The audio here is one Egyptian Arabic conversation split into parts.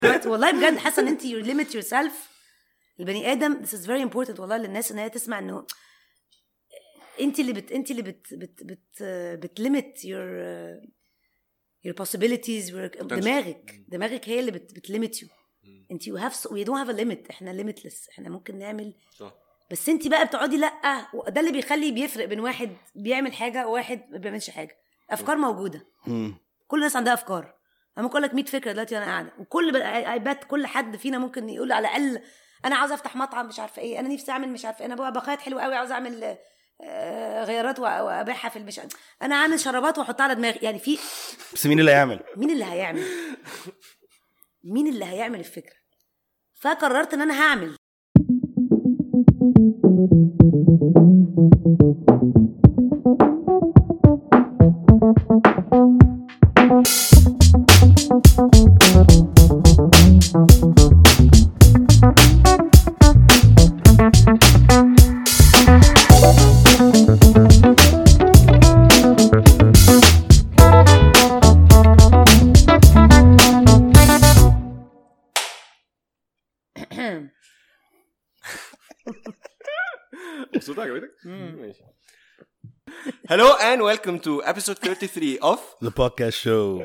بس والله بجد حاسه ان انت يو ليميت يور سيلف البني ادم this is very important والله للناس ان هي تسمع انه انت اللي بت انت اللي بت بت بت بتليميت يور your possibilities your دماغك دماغك هي اللي بت بتليميت يو انت يو هاف وي دونت هاف ا ليميت احنا ليميتلس احنا ممكن نعمل صح بس انت بقى بتقعدي لا ده اللي بيخلي بيفرق بين واحد بيعمل حاجه وواحد ما بيعملش حاجه افكار موجوده مم. كل الناس عندها افكار انا ممكن اقول لك 100 فكره دلوقتي وانا قاعده وكل اي بات كل حد فينا ممكن يقول على الاقل انا عاوز افتح مطعم مش عارفه ايه انا نفسي اعمل مش عارفه ايه انا بقى بخيط حلو قوي عاوز اعمل آه، غيارات وأ- وابيعها في المش انا عامل شرابات واحطها على دماغي يعني في بس مين اللي هيعمل مين اللي هيعمل مين اللي هيعمل الفكره فقررت ان انا هعمل مبسوط عجبتك؟ ماشي Hello and welcome to episode 33 of The podcast show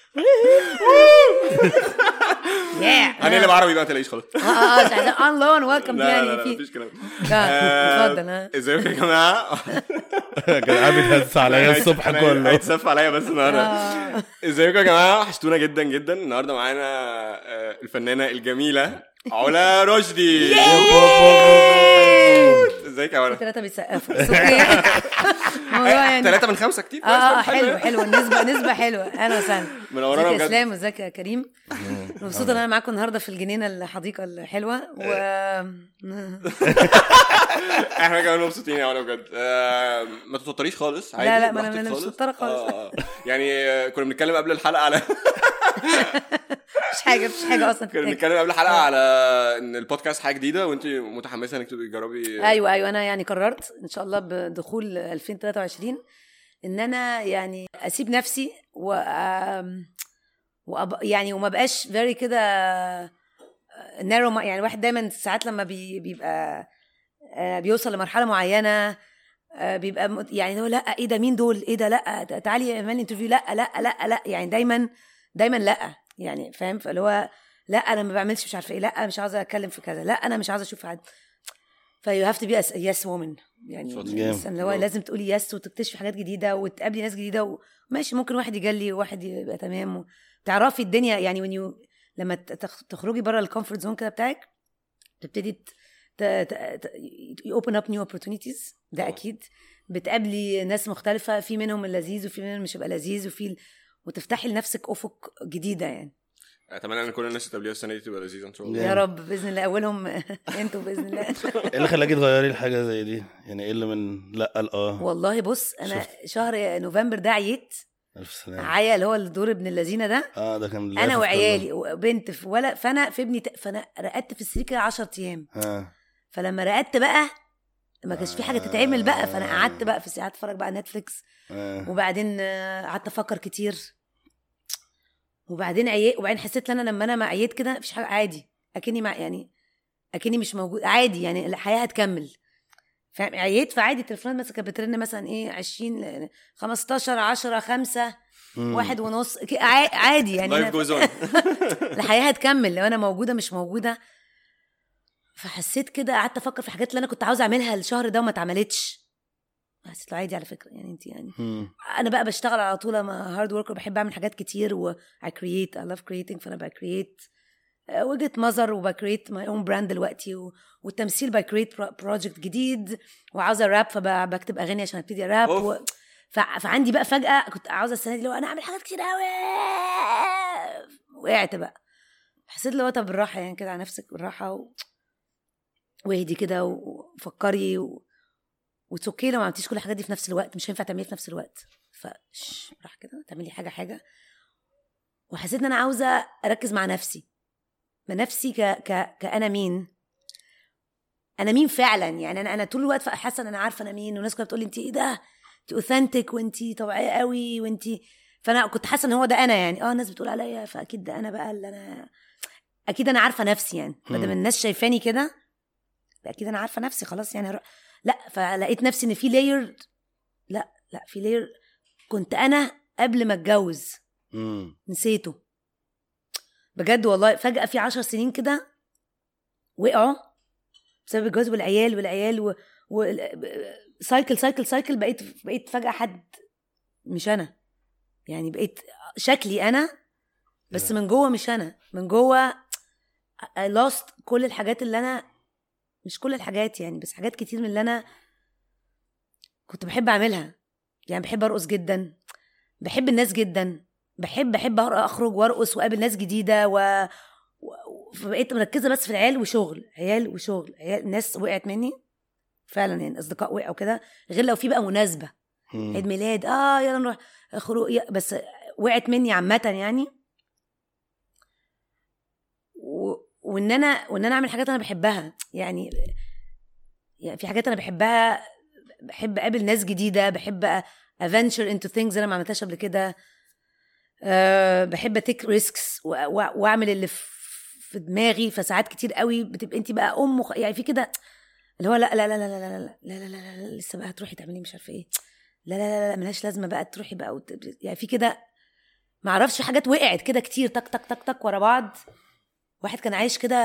yeah هنقلب عربي بقى ما تلاقيش خلاص اه اه مش عايزين اون لون ويلكم لا لا يعني لا في مفيش كلام لا، اتفضل ها ازيكم يا جماعه كان قاعد بيتهز عليا الصبح أنا كله هيتسف عليا بس النهارده آه. ازيكم يا جماعه وحشتونا جدا جدا النهارده معانا آه، الفنانه الجميله علا رشدي ازيك يا علا ثلاثة بيسقفوا بس اوكي الموضوع يعني ثلاثة من خمسة كتير اه اه كويس، حلو حلو النسبة نسبة حلوة اهلا وسهلا منورانا ازيك يا بجد. اسلام وازيك يا كريم مبسوطة ان انا معاكم النهاردة في الجنينة الحديقة الحلوة و احنا كمان مبسوطين يا علا بجد آه، ما تتوتريش خالص عادي لا، لا، ما أنا- براحتك أنا مش متوترة خالص. آه، آه. يعني آه، كنا بنتكلم قبل الحلقة على مش حاجة مش حاجة اصلا كنا في التاني. بنتكلم قبل الحلقة على ان البودكاست حاجة جديدة وانت متحمسة انك تبقي تجربي ايوه ايوه انا يعني قررت ان شاء الله بدخول 2023 ان انا يعني اسيب نفسي و آم، وأب... يعني وما بقاش فيري كده نارو يعني الواحد دايما ساعات لما بي... بيبقى آه، بيوصل لمرحله معينه آه، بيبقى مت- يعني هو لا ايه ده مين دول ايه ده لا تعالي اعملي انترفيو لا لا لا لا يعني دايما دايما لا يعني فاهم فاللي هو لا انا ما بعملش مش عارفه ايه لا مش عاوزه اتكلم في كذا لا انا مش عاوزه اشوف حد فيو هاف تو بي يس وومن يعني شاطر. الإنسان اللي هو برافو. لازم تقولي يس وتكتشفي حاجات جديده وتقابلي ناس جديده وماشي ممكن واحد يجلي وواحد يبقى تمام تعرفي الدنيا يعني when you لما ت- تخ- تخرجي بره الكومفورت زون كده بتاعك تبتدي ت- ت- ت- ت- you open up new opportunities ده طبعا. اكيد بتقابلي ناس مختلفه في منهم اللذيذ وفي منهم مش هيبقى لذيذ وفي ال- وتفتحي لنفسك افق جديده يعني اتمنى ان كل الناس اللي تقابليها السنة دي تبقى لذيذة ان شاء الله يا رب باذن الله اولهم انتوا باذن الله ايه اللي خلاكي تغيري الحاجه زي دي يعني ايه اللي من لا لاه والله بص انا شفت. شهر نوفمبر ده عييت الف سلامه عيا اللي هو الدور ابن اللذينه ده اه ده كان انا وعيالي وبنت في ولا فانا في ابني ت- فانا رقدت في السرير كده 10 ايام اه فلما رقدت بقى ما كانش في حاجه تتعمل بقى فانا قعدت بقى في قعدت اتفرج بقى على نتفليكس اه وبعدين آه، قعدت افكر كتير وبعدين عييت وبعدين حسيت ان انا لما انا ما عييت كده مفيش حاجه عادي اكني مع يعني اكني مش موجود عادي يعني الحياه هتكمل فاهم عييت فعادي التليفونات مثلا كانت بترن مثلا ايه 20 15 10 5 مم. واحد ونص ك- عا- عادي يعني لايف أنا- جوز اون الحياه هتكمل لو انا موجوده مش موجوده فحسيت كده قعدت افكر في الحاجات اللي انا كنت عاوزه اعملها الشهر ده وما اتعملتش حسيت له عادي على فكره يعني انت يعني مم. انا بقى بشتغل على طول انا هارد وركر بحب اعمل حاجات كتير و I create I love creating فانا بكريت وجهه نظر وبكريت ماي اون براند دلوقتي و... والتمثيل بكريت بروجكت جديد وعاوزه راب فبكتب اغاني عشان ابتدي راب أوف. و... ف... فعندي بقى فجاه كنت عاوزه السنه دي لو انا اعمل حاجات كتير قوي وقعت بقى حسيت لو طب بالراحه يعني كده على نفسك بالراحه و... واهدي كده وفكري و... واتس اوكي لو ما عملتيش كل الحاجات دي في نفس الوقت مش هينفع تعمليها في نفس الوقت فش راح كده تعملي حاجه حاجه وحسيت ان انا عاوزه اركز مع نفسي مع نفسي ك... ك... كانا مين انا مين فعلا يعني انا انا طول الوقت حاسه ان انا عارفه انا مين والناس كلها بتقول لي انت ايه ده انت اوثنتك وانت طبيعيه قوي وانت فانا كنت حاسه ان هو ده انا يعني اه الناس بتقول عليا فاكيد ده انا بقى اللي انا اكيد انا عارفه نفسي يعني ما دام مم. الناس شايفاني كده اكيد انا عارفه نفسي خلاص يعني هروح. لا فلقيت نفسي ان في لاير لا لا في لاير كنت انا قبل ما اتجوز مم. نسيته بجد والله فجأة في عشر سنين كده وقعوا بسبب الجواز والعيال والعيال و... و... سايكل سايكل سايكل بقيت بقيت فجأة حد مش أنا يعني بقيت شكلي أنا بس من جوه مش أنا من جوه I lost كل الحاجات اللي أنا مش كل الحاجات يعني بس حاجات كتير من اللي أنا كنت بحب أعملها يعني بحب أرقص جدا بحب الناس جدا بحب بحب أر- اخرج وارقص واقابل ناس جديده و... و... فبقيت مركزه بس في العيال وشغل عيال وشغل عيال الناس وقعت مني فعلا يعني اصدقاء وقعوا كده غير لو في بقى مناسبه مم. عيد ميلاد اه يلا نروح خروج يا- بس وقعت مني عامه يعني و... وان انا وان انا اعمل حاجات انا بحبها يعني يعني في حاجات انا بحبها بحب اقابل ناس جديده بحب افنتشر انتو ثينجز انا ما عملتهاش قبل كده أه بحب اتيك ريسكس واعمل اللي في في دماغي فساعات كتير قوي بتبقى انت بقى ام وخ... يعني في كده اللي هو لا لا لا لا لا لا لا لا لا لا لا لسه بقى هتروحي تعملي مش عارفه ايه لا لا لا لا ملهاش لازمه بقى تروحي بقى وت... يعني في كده ما اعرفش حاجات وقعت كده كتير تك تك تك تك ورا بعض واحد كان عايش كده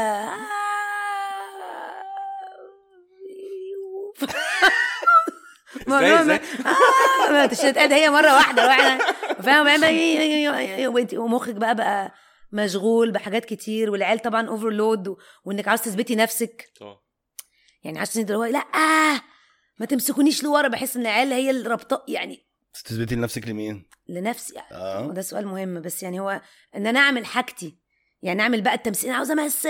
ازاي ازاي آه، ما تشتقد هي مره واحده واحده فاهم بقى وانت ومخك بقى بقى مشغول بحاجات كتير والعيال طبعا اوفرلود وانك عاوز تثبتي نفسك طبعا. يعني عاوز اللي هو لا آه ما تمسكونيش لورا بحس ان العيال هي اللي رابطه يعني بس تثبتي لنفسك لمين؟ لنفسي اه وده سؤال مهم بس يعني هو ان انا اعمل حاجتي يعني اعمل بقى التمثيل انا عاوزه امثل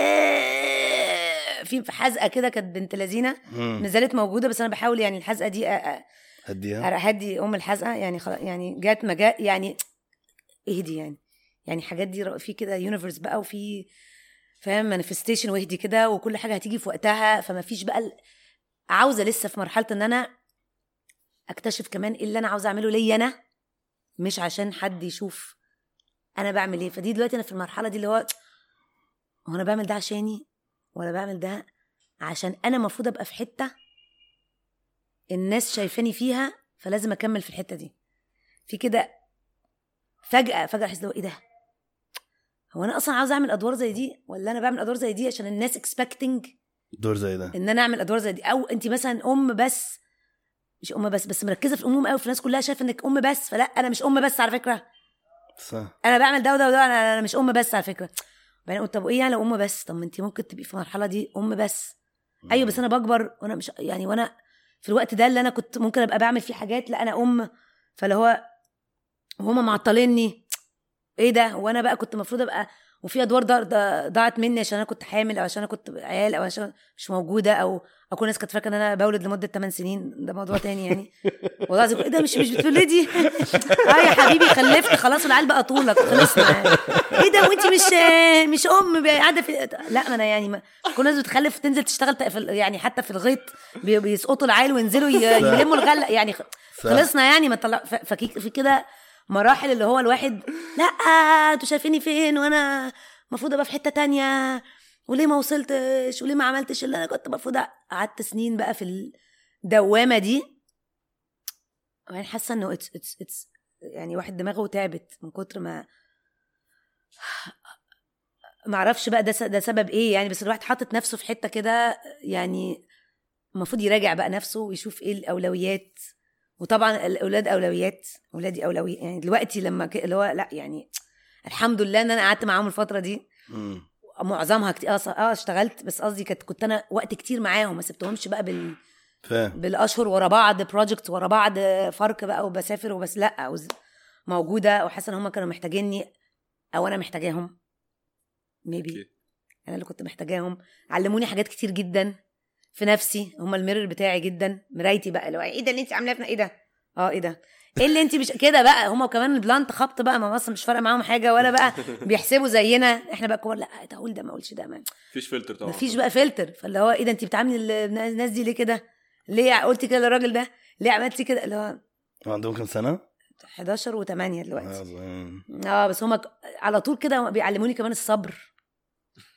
في في حزقه كده كانت بنت لذينه مم. ما زالت موجوده بس انا بحاول يعني الحزقه دي أ- أ- هديها هدي ام الحزقه يعني خلاص يعني جات ما جات يعني اهدي يعني يعني حاجات دي ر- في كده يونيفرس بقى وفي فاهم مانيفستيشن واهدي كده وكل حاجه هتيجي في وقتها فما فيش بقى ال- عاوزه لسه في مرحله ان انا اكتشف كمان ايه اللي انا عاوزه اعمله ليا انا مش عشان حد يشوف انا بعمل ايه فدي دلوقتي انا في المرحله دي اللي هو هو انا بعمل ده عشاني ولا بعمل ده عشان انا المفروض ابقى في حته الناس شايفاني فيها فلازم اكمل في الحته دي في كده فجاه فجاه احس اللي هو ايه ده هو انا اصلا عاوز اعمل ادوار زي دي ولا انا بعمل ادوار زي دي عشان الناس اكسبكتنج دور زي ده ان انا اعمل ادوار زي دي او انت مثلا ام بس مش ام بس بس مركزه في الامومه قوي فالناس كلها شايفه انك ام بس فلا انا مش ام بس على فكره صح انا بعمل ده وده وده انا انا مش ام بس على فكره بعدين قلت طب وايه يعني لو ام بس طب ما انت ممكن تبقي في المرحله دي ام بس ايوه بس انا بكبر وانا مش يعني وانا في الوقت ده اللي انا كنت ممكن ابقى بعمل فيه حاجات لا انا ام فاللي هو وهما معطليني ايه ده وانا بقى كنت المفروض ابقى وفي ادوار ضاع- ضاع- ضاعت مني عشان انا كنت حامل او عشان انا كنت عيال او عشان مش موجوده او او كل الناس كانت فاكره ان انا بولد لمده 8 سنين ده موضوع تاني يعني والله العظيم ايه ده مش مش بتولدي اه يا حبيبي خلفت خلاص والعيال بقى طولك خلصنا يعني. ايه ده وانت مش مش ام قاعده في لا ما انا يعني ما كل الناس بتخلف تنزل تشتغل في ال- يعني حتى في الغيط بي- بيسقطوا العيال وينزلوا ي- يلموا الغله يعني خ- صح. خلصنا يعني ما طلع ف- فكي- في كده مراحل اللي هو الواحد لا انتوا شايفيني فين وانا المفروض ابقى في حته تانية وليه ما وصلتش وليه ما عملتش اللي انا كنت المفروض أ- قعدت سنين بقى في الدوامه دي وبعدين حاسه انه اتس اتس اتس يعني واحد دماغه تعبت من كتر ما ما اعرفش بقى ده س- ده سبب ايه يعني بس الواحد حاطط نفسه في حته كده يعني المفروض يراجع بقى نفسه ويشوف ايه الاولويات وطبعا الاولاد اولويات اولادي اولويات يعني دلوقتي لما ك- اللي هو لا يعني الحمد لله ان انا قعدت معاهم الفتره دي مم. معظمها كتير اه ص- اه اشتغلت بس قصدي كنت كنت انا وقت كتير معاهم ما سبتهمش بقى بال فاهم بالاشهر ورا بعض بروجكت ورا بعض فرق بقى وبسافر وبس لا عاوز- موجوده وحاسه ان هم كانوا محتاجيني او انا محتاجاهم ميبي أكيد. انا اللي كنت محتاجاهم علموني حاجات كتير جدا في نفسي هم الميرور بتاعي جدا مرايتي بقى لو ايه ده اللي انت عاملاه في- ايه ده اه ايه ده ايه اللي انت مش كده بقى هم كمان البلانت خبط بقى ما اصلا مش فارقه معاهم حاجه ولا بقى بيحسبوا زينا احنا بقى كبار لا ده اقول ده ما اقولش ده ما مفيش فلتر طبعا مفيش بقى فلتر فاللي هو ايه ده انت بتعاملي ال- الناس دي ليه كده؟ ليه قلتي كده للراجل ده؟ ليه عملتي كده؟ اللي هو عندهم كام سنة؟ 11 و8 آه، دلوقتي زين. اه بس هما ك- على طول كده بيعلموني كمان الصبر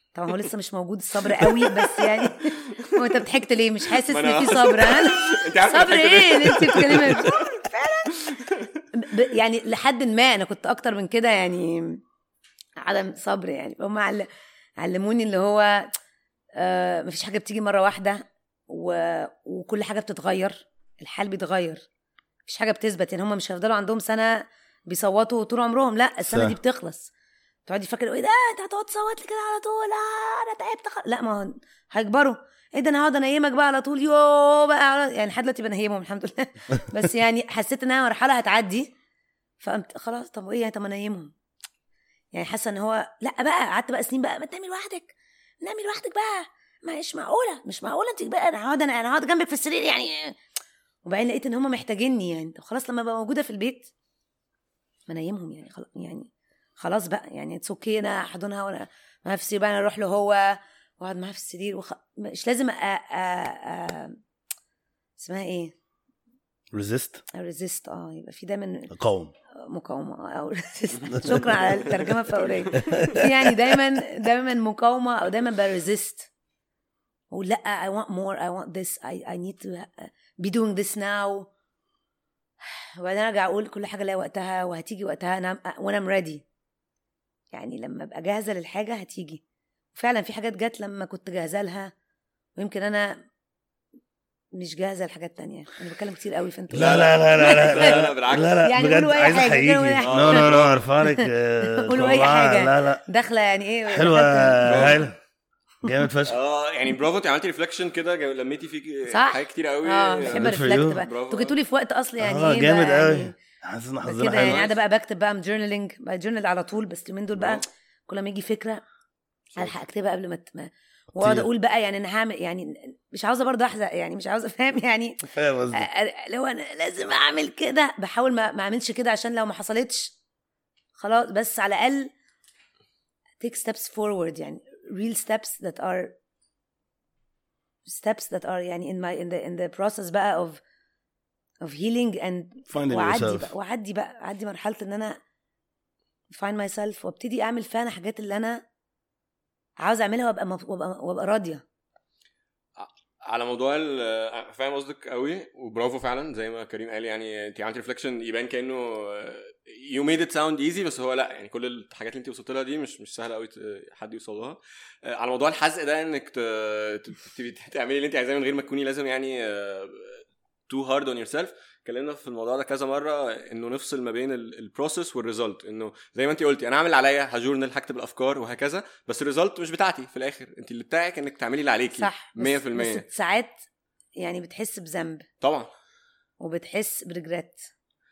طبعا هو لسه مش موجود الصبر قوي بس يعني هو انت ضحكت ليه مش حاسس ما أنا- ان في صبر ها انت عارفه صبر الحتة دي؟ ايه اللي انت بتتكلمي فيه؟ فعلا ب- يعني لحد ما انا كنت اكتر من كده يعني عدم صبر يعني هم عل- علموني اللي هو آه مفيش حاجه بتيجي مره واحده و... وكل حاجه بتتغير الحال بيتغير مفيش حاجه بتثبت يعني هم مش هيفضلوا عندهم سنه بيصوتوا طول عمرهم لا السنه صح. دي بتخلص تقعدي فاكره ايه ده انت هتقعد تصوت لي كده على طول آه انا تعبت خ... لا ما هو هيكبروا ايه ده انا هقعد انيمك بقى على طول يو بقى على- يعني لحد دلوقتي بنيمهم الحمد لله بس يعني حسيت انها مرحله هتعدي فقمت خلاص طب وايه يعني طب ما انيمهم يعني حاسه ان هو لا بقى قعدت بقى سنين بقى ما تنامي لوحدك نامي لوحدك بقى مش معقوله مش معقوله انت بقى انا هقعد انا انا هقعد جنبك في السرير يعني وبعدين لقيت ان هم محتاجيني يعني طب خلاص لما ابقى موجوده في البيت ما انيمهم يعني خلاص يعني خلاص بقى يعني اتس اوكي انا احضنها وانا معاها في السرير بقى انا اروح له هو واقعد معاها في السرير وخ... مش لازم أ... أ... أ... اسمها ايه؟ ريزيست ريزيست اه يبقى في دايما قاوم مقاومه او resist. شكرا على الترجمه الفوريه في يعني دايما دايما مقاومه او دايما بريزيست اقول لا I want more I want this I, I need to be doing this now وبعدين ارجع اقول كل حاجه لها وقتها وهتيجي وقتها انا وانا ام ريدي يعني لما ابقى جاهزه للحاجه هتيجي فعلا في حاجات جت لما كنت جاهزه لها ويمكن انا مش جاهزه لحاجات تانية انا بتكلم كتير قوي فانت لا لا لا لا لا لا، لا، بالعكس. لا لا يعني بجد قولوا أي عايز حاجة، احييكي قولوا أي لا حاجة. لا لا ارفع لك آه، قولوا أي صباع. حاجة. لا لا داخله يعني ايه حلوه دخلت- هايله جامد فشخ اه يعني برافو انت عملتي ريفلكشن كده جا- لميتي فيك صح. حاجات كتير قوي اه بحب Good for ارفلكت you. بقى برافو. انتوا جيتوا لي في وقت اصلي يعني اه ايه جامد بقى قوي يعني حاسس ان بس حظنا كده يعني حلو قاعده بقى بكتب بقى جورنالينج بقى جورنال على طول بس اليومين دول بقى برافو. كل ما يجي فكره الحق اكتبها قبل ما ت- ما- واقعد كتير. اقول بقى يعني انا هعمل يعني مش عاوزه برضه احزق يعني مش عاوزه فاهم يعني فاهم قصدي أ- لو انا لازم اعمل كده بحاول ما ما اعملش كده عشان لو ما حصلتش خلاص بس على الاقل take steps forward يعني real steps that are steps that are يعني in my in the in the process بقى of of healing and finding وعدي yourself بقى وعدي بقى عدي مرحله ان انا find myself وابتدي اعمل فعلا حاجات اللي انا عاوزه اعملها وابقى مب- وابقى, وابقى راضيه على موضوع ال- فاهم قصدك قوي وبرافو فعلا زي ما كريم قال يعني انت عملتي ريفلكشن يبان كانه يو ميد ات ساوند ايزي بس هو لا يعني كل الحاجات اللي انت وصلت لها دي مش مش سهله قوي ت- حد يوصل لها آه، على موضوع الحزق ده انك ت- ت- تبتدي تعملي اللي انت عايزاه من غير ما تكوني لازم يعني تو هارد اون يور سيلف اتكلمنا في الموضوع ده كذا مره انه نفصل ما بين البروسيس والريزلت انه زي ما انت قلتي انا هعمل اللي عليا هجورنال هكتب الافكار وهكذا بس الريزلت مش بتاعتي في الاخر انت اللي بتاعك انك تعملي اللي عليكي صح 100% بس, بس ساعات يعني بتحس بذنب طبعا وبتحس بريجريت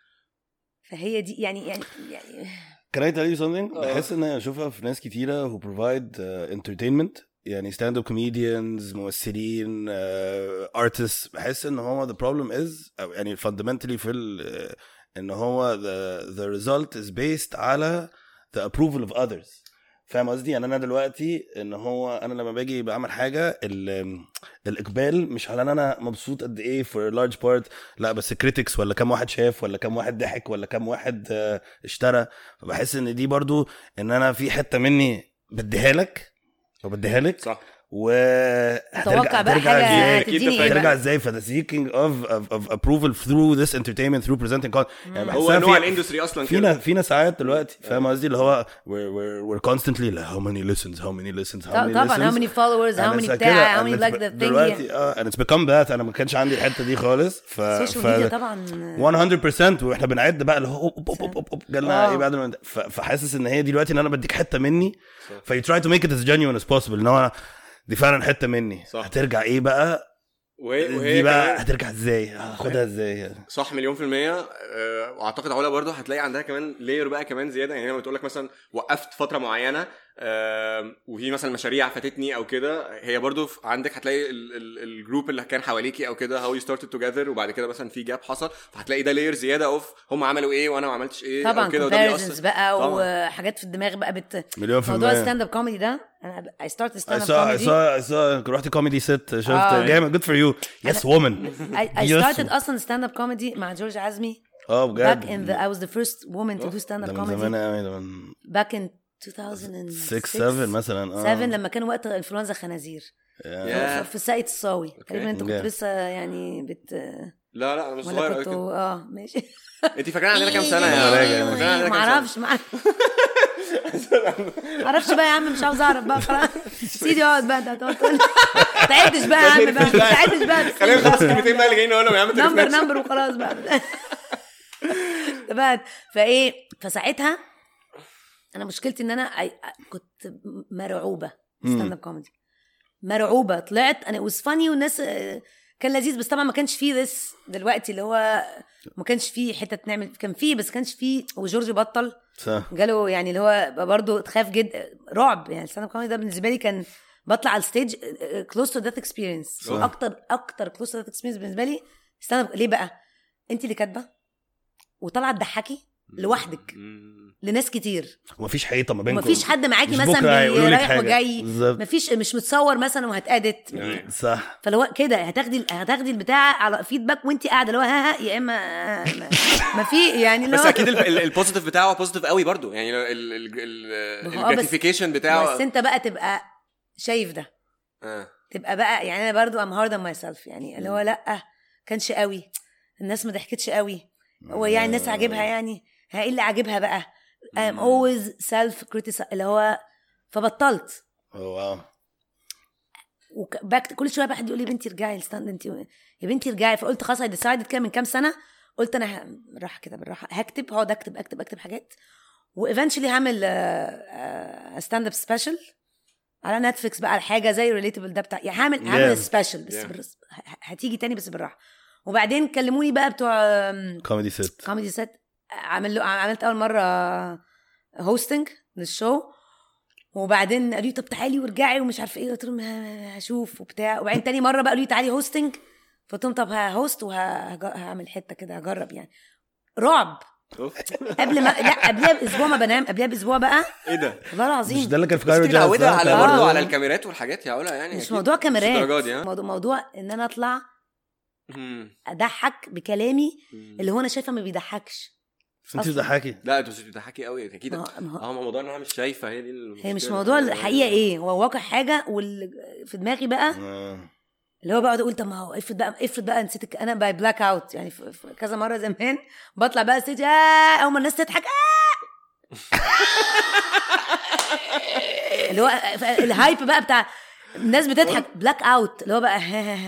فهي دي يعني يعني يعني Can I tell you something؟ آه. بحس ان انا اشوفها في ناس كتيره who provide uh, entertainment يعني ستاند اب كوميديانز ممثلين ارتست بحس ان هو the problem is او يعني fundamentally في ال ان هو the, the result is based على the approval of others فاهم قصدي يعني انا دلوقتي ان هو انا لما باجي بعمل حاجه ال- الاقبال مش على ان انا مبسوط قد ايه for a large part لا بس كريتكس ولا كم واحد شاف ولا كم واحد ضحك ولا كم واحد آه، اشترى فبحس ان دي برضو ان انا في حته مني بديها لك وبديها لك صح و اتوقع بقى هترجع حاجه ازاي أكيد هتديني ايه تفرق. هترجع بقى ازاي فده seeking of, of, of approval through this entertainment through presenting content يعني هو بحسها نوع في- الاندستري اصلا فينا كده فينا ساعات دلوقتي فاهم قصدي اللي هو we're, we're, we're constantly like how many listens how many listens how many طبعا how listens many followers how And many it's بتاع كده، how many and like it's the thing دلوقتي اه and it's become that انا ما كانش عندي الحته دي خالص ف السوشيال ف ميديا طبعا 100% واحنا بنعد بقى اللي هو أوب أوب أوب أوب أوب جالنا آه. ايه بعد ما ف- فحاسس ان هي دي دلوقتي ان انا بديك حته مني ف you try to make it as genuine as possible ان هو دي فعلا حته مني صح. هترجع ايه بقى وهي دي وهي بقى كمان هترجع ازاي هاخدها ازاي صح مليون في المية آه، واعتقد علا برضه هتلاقي عندها كمان لاير بقى كمان زيادة يعني لما تقول لك مثلا وقفت فترة معينة آه، وفي مثلا مشاريع فاتتني او كده هي برضه في- عندك هتلاقي ال- ال- الجروب اللي كان حواليكي او كده هاو يو ستارتد توجذر وبعد كده مثلا في جاب حصل فهتلاقي ده لاير زيادة اوف هم عملوا ايه وانا ما عملتش ايه طبعا او كده وده comparisons بيأثر بقى طبعاً. وحاجات في الدماغ بقى بت مليون في موضوع المية الستاند اب كوميدي ده انا I started I stand up saw I comedy saw I saw رحت كوميدي ست شفت آه. جامد جود فور يو يس وومن I, I Yes. started اصلا ستاند اب كوميدي مع جورج عزمي اه back in بجد the I was the first woman to do stand ده up من زمان comedy قوي ده من back in 2006 6 7 مثلا اه 7 لما كان وقت انفلونزا خنازير يا. في ساقية الصاوي تقريبا انت كنت Yeah. لسه يعني بت لا لا انا مش ولا صغير قوي كنت كده اه ماشي انت فاكرين عندنا كام سنه أنا راجع، يا أنا فاكرين عندنا ما كام سنة؟ اعرفش ما اعرفش بقى يا عم مش عاوز اعرف بقى خلاص سيدي اقعد بقى انت هتقعد تقول لي. ما تعدش بقى يا عم بقى ما تعدش بقى خلينا نخلص الكلمتين بقى اللي جايين نقولهم يا عم نمبر تليفونات. نمبر وخلاص بقى تمام فايه فساعتها انا مشكلتي ان انا I- كنت مرعوبه ستاند اب كوميدي مرعوبه طلعت انا was funny والناس آه، كان لذيذ بس طبعا ما كانش فيه this دلوقتي اللي هو ما كانش فيه حته نعمل كان فيه بس كانش فيه وجورج بطل صح جاله يعني اللي هو برضه تخاف جدا رعب يعني الستاند اب كوميدي ده بالنسبه لي كان بطلع على الستيج كلوز تو ذات اكسبيرينس صح. اكتر اكتر كلوز تو ذات اكسبيرينس بالنسبه لي ستاند اب ليه بقى؟ انت اللي كاتبه وطالعه تضحكي لوحدك مم. لناس كتير ومفيش حيطه ما بينكم ومفيش حد معاكي مش مثلا بكرة هيقولوا بي- لك رايح حاجة. وجاي بالظبط. مفيش مش متصور مثلا وهتأدت يعني. صح فلو كده هتاخدي هتاخدي البتاع على فيدباك وانت قاعده اللي هو ها ها يا اما ما, ما في يعني اللي بس هو اكيد ال- ال- البوزيتيف بتاعه بوزيتيف قوي برضو يعني ما هو آه بس- الجراتيفيكيشن بتاعه بس انت بقى تبقى شايف ده آه. تبقى بقى يعني انا برضو ام هارد اون ماي سيلف يعني اللي هو لا كانش قوي الناس ما ضحكتش قوي هو يعني الناس عاجبها يعني ها ايه اللي عاجبها بقى I'm always self criticism اللي هو فبطلت أوه، واو وك- باك كل شويه بقى حد يقول لي بنتي ارجعي الستاند انت يا بنتي ارجعي فقلت خلاص اي ديسايدد كده من كام سنه قلت انا ه- بالراحه كده بالراحه هكتب هقعد اكتب اكتب اكتب حاجات وايفنشلي هعمل ستاند اب سبيشال على نتفليكس بقى على حاجه زي ريليتبل ده بتاع يعني هعمل هعمل Yeah. سبيشال بس Yeah. بالرس- ه- هتيجي تاني بس بالراحه وبعدين كلموني بقى بتوع كوميدي ست كوميدي سيت عمل له عملت اول مره هوستنج للشو وبعدين قالوا لي طب تعالي وارجعي ومش عارفه ايه قلت لهم ه- هشوف وبتاع وبعدين تاني مره بقى قالوا لي تعالي هوستنج فقلت لهم طب ههوست وهعمل حته كده هجرب يعني رعب أوف. قبل ما لا قبلها باسبوع ما بنام قبلها باسبوع بقى ايه ده والله مش العظيم ده اللي كان في بس كايرو انت جاز متعوده ده؟ على كان- برضه آه. على الكاميرات والحاجات يا علا يعني مش أكيد. موضوع كاميرات الدرجات دي ها موضوع موضوع ان انا اطلع مم. اضحك بكلامي مم. اللي هو انا شايفه ما بيضحكش بس انت أصلاً. بتضحكي لا انت بتضحكي قوي اكيد ما هو- ما هو- اه ما موضوع ان انا مش شايفه هي دي المشكله هي مش موضوع الحقيقه ايه هو واقع حاجه واللي في دماغي بقى آه. اللي هو بقعد اقول طب ما هو افرض بقى افرض بقى نسيت الك- انا باي بلاك اوت يعني في في كذا مره زمان بطلع بقى ستيج آه اول ما الناس تضحك آه اللي هو الهايب بقى بتاع الناس بتضحك بلاك اوت اللي هو بقى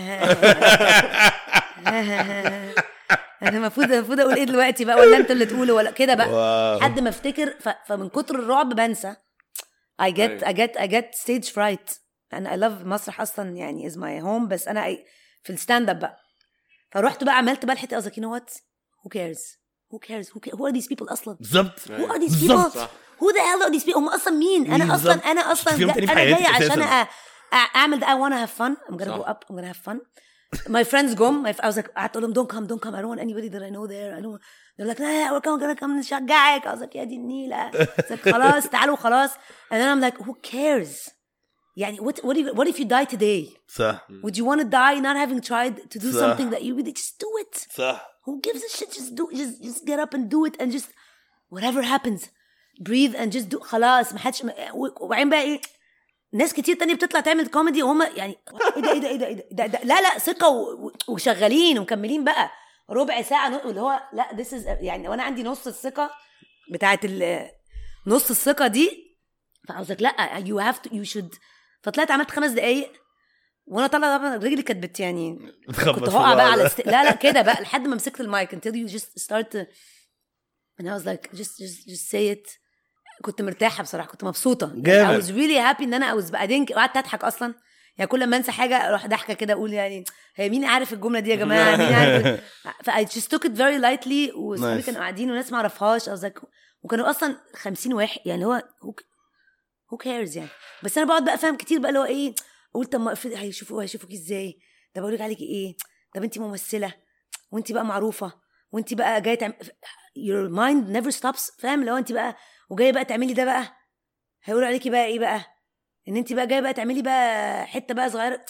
انا المفروض المفروض اقول ايه دلوقتي بقى ولا انتوا اللي تقولوا ولا كده بقى واو. لحد ما افتكر ف... فمن كتر الرعب بنسى I get أيوة. I get I get stage fright and I love مسرح اصلا يعني is my home بس انا I... في الستاند اب بقى فرحت بقى عملت بقى الحته قصدك you know what who cares who cares who, cares? who are these people اصلا بالظبط who are these بالظبط. people صح. who the hell are these people هم اصلا مين انا مين اصلا بالظبط؟ انا اصلا فيهم جا... تاني في انا حياتي جاي عشان أساساً. أ... أ- اعمل ده I wanna have fun I'm gonna صح. go up I'm gonna have fun my friends جم my... I was like قعدت اقول لهم don't come don't come I don't want anybody that I know there I don't want... they're like لا لا we're coming gonna come نشجعك I was like يا دي النيلة I was like خلاص تعالوا خلاص and then I'm like who cares يعني what what if, what if you die today صح would you want to die not having tried to do صح. something that you really just do it صح who gives a shit just do just just get up and do it and just whatever happens breathe and just do خلاص ما حدش وبعدين بقى ايه ناس كتير تانية بتطلع تعمل كوميدي وهم يعني ايه ده ايه ده ايه ده, إيه ده, ده, ده لا لا ثقة و- و- وشغالين ومكملين بقى ربع ساعة نو- اللي هو لا this is يعني وانا عندي نص الثقة بتاعت ال- نص الثقة دي فقصدك لا you have to you should فطلعت عملت خمس دقايق وانا طالعه طبعا رجلي كانت بت يعني بتخبط كنت في هقع بقى بعض. على است... لا لا كده بقى لحد ما مسكت المايك until you just start to... and I was like just just just say it كنت مرتاحه بصراحه كنت مبسوطه جامد. I was really happy ان انا I was بعدين ك- قعدت اضحك اصلا يعني كل ما انسى حاجه اروح ضحكه كده اقول يعني هي مين عارف الجمله دي يا جماعه مين عارف ف I just took it very lightly وصحابي Nice. كانوا قاعدين وناس ما اعرفهاش I was like وكانوا اصلا 50 واحد يعني هو who, who cares يعني بس انا بقعد بقى افهم كتير بقى اللي هو ايه اقول طب ما افرض هيشوفوا هيشوفوك ازاي ده بقول لك عليكي ايه طب انت ممثله وانت بقى معروفه وانت بقى جايه تعمل your mind never stops فاهم لو انت بقى وجايه بقى تعملي ده بقى هيقولوا عليكي بقى ايه بقى ان انت بقى جايه بقى تعملي بقى حته بقى صغيره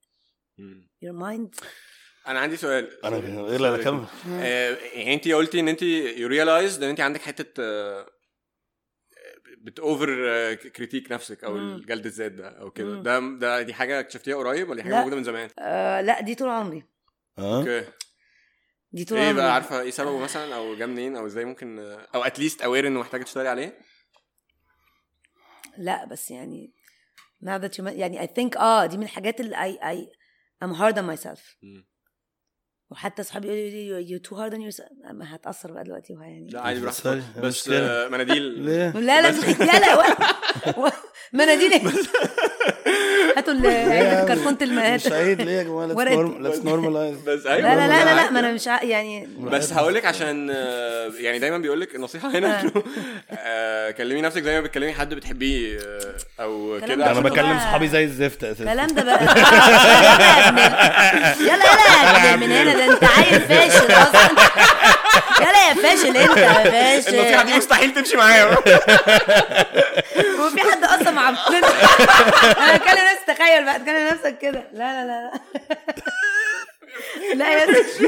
مم. your mind انا عندي سؤال انا غير لا اكمل آه، يعني انت قلتي ان انت يو ريلايز ان انت عندك حته بتوفر كريتيك نفسك او مم. الجلد الذات ده او كده مم. ده ده دي حاجه اكتشفتيها قريب ولا دي حاجه لا. موجوده من زمان آه لا دي طول عمري اه اوكي دي طول ايه عمري بقى عارفه ايه سببه مثلا او جه منين او ازاي ممكن او اتليست اوير انه محتاجه تشتغلي عليه لا بس يعني now that you men- يعني I think اه دي من الحاجات اللي I, I I'm hard on myself مم. وحتى اصحابي يقولوا لي you too hard on yourself ما هتأثر بقى دلوقتي وها يعني لا عادي بس براحتك هاي- بس مشكلة. آه، مناديل ليه؟ لا لا بس- يلا و- و- مناديل إيه؟ هاتوا ال- علبة كرتونة مش الماء عيد ليه يا جماعه ورقة. ليتس نورماليز بس لا ايوه لا لا لا, لا عادي. ما انا مش ع- يعني بس هقول لك عشان آه، يعني دايما بيقول لك النصيحه هنا آه. انه آه، كلمي نفسك زي ما بتكلمي حد بتحبيه آه، او كلام كده ده انا عشان كله بكلم بقى- صحابي زي الزفت اساسا الكلام ده بقى يلا يلا يا ابن من هنا ده انت عيل فاشل اصلا يلا يا فاشل انت يا النصيحه دي فاشل مستحيل تمشي معايا هو في حد اصلا معبطنا انا بكلم نفسي تخيل بقى تكلم نفسك كده لا لا لا لا لا يا فاشل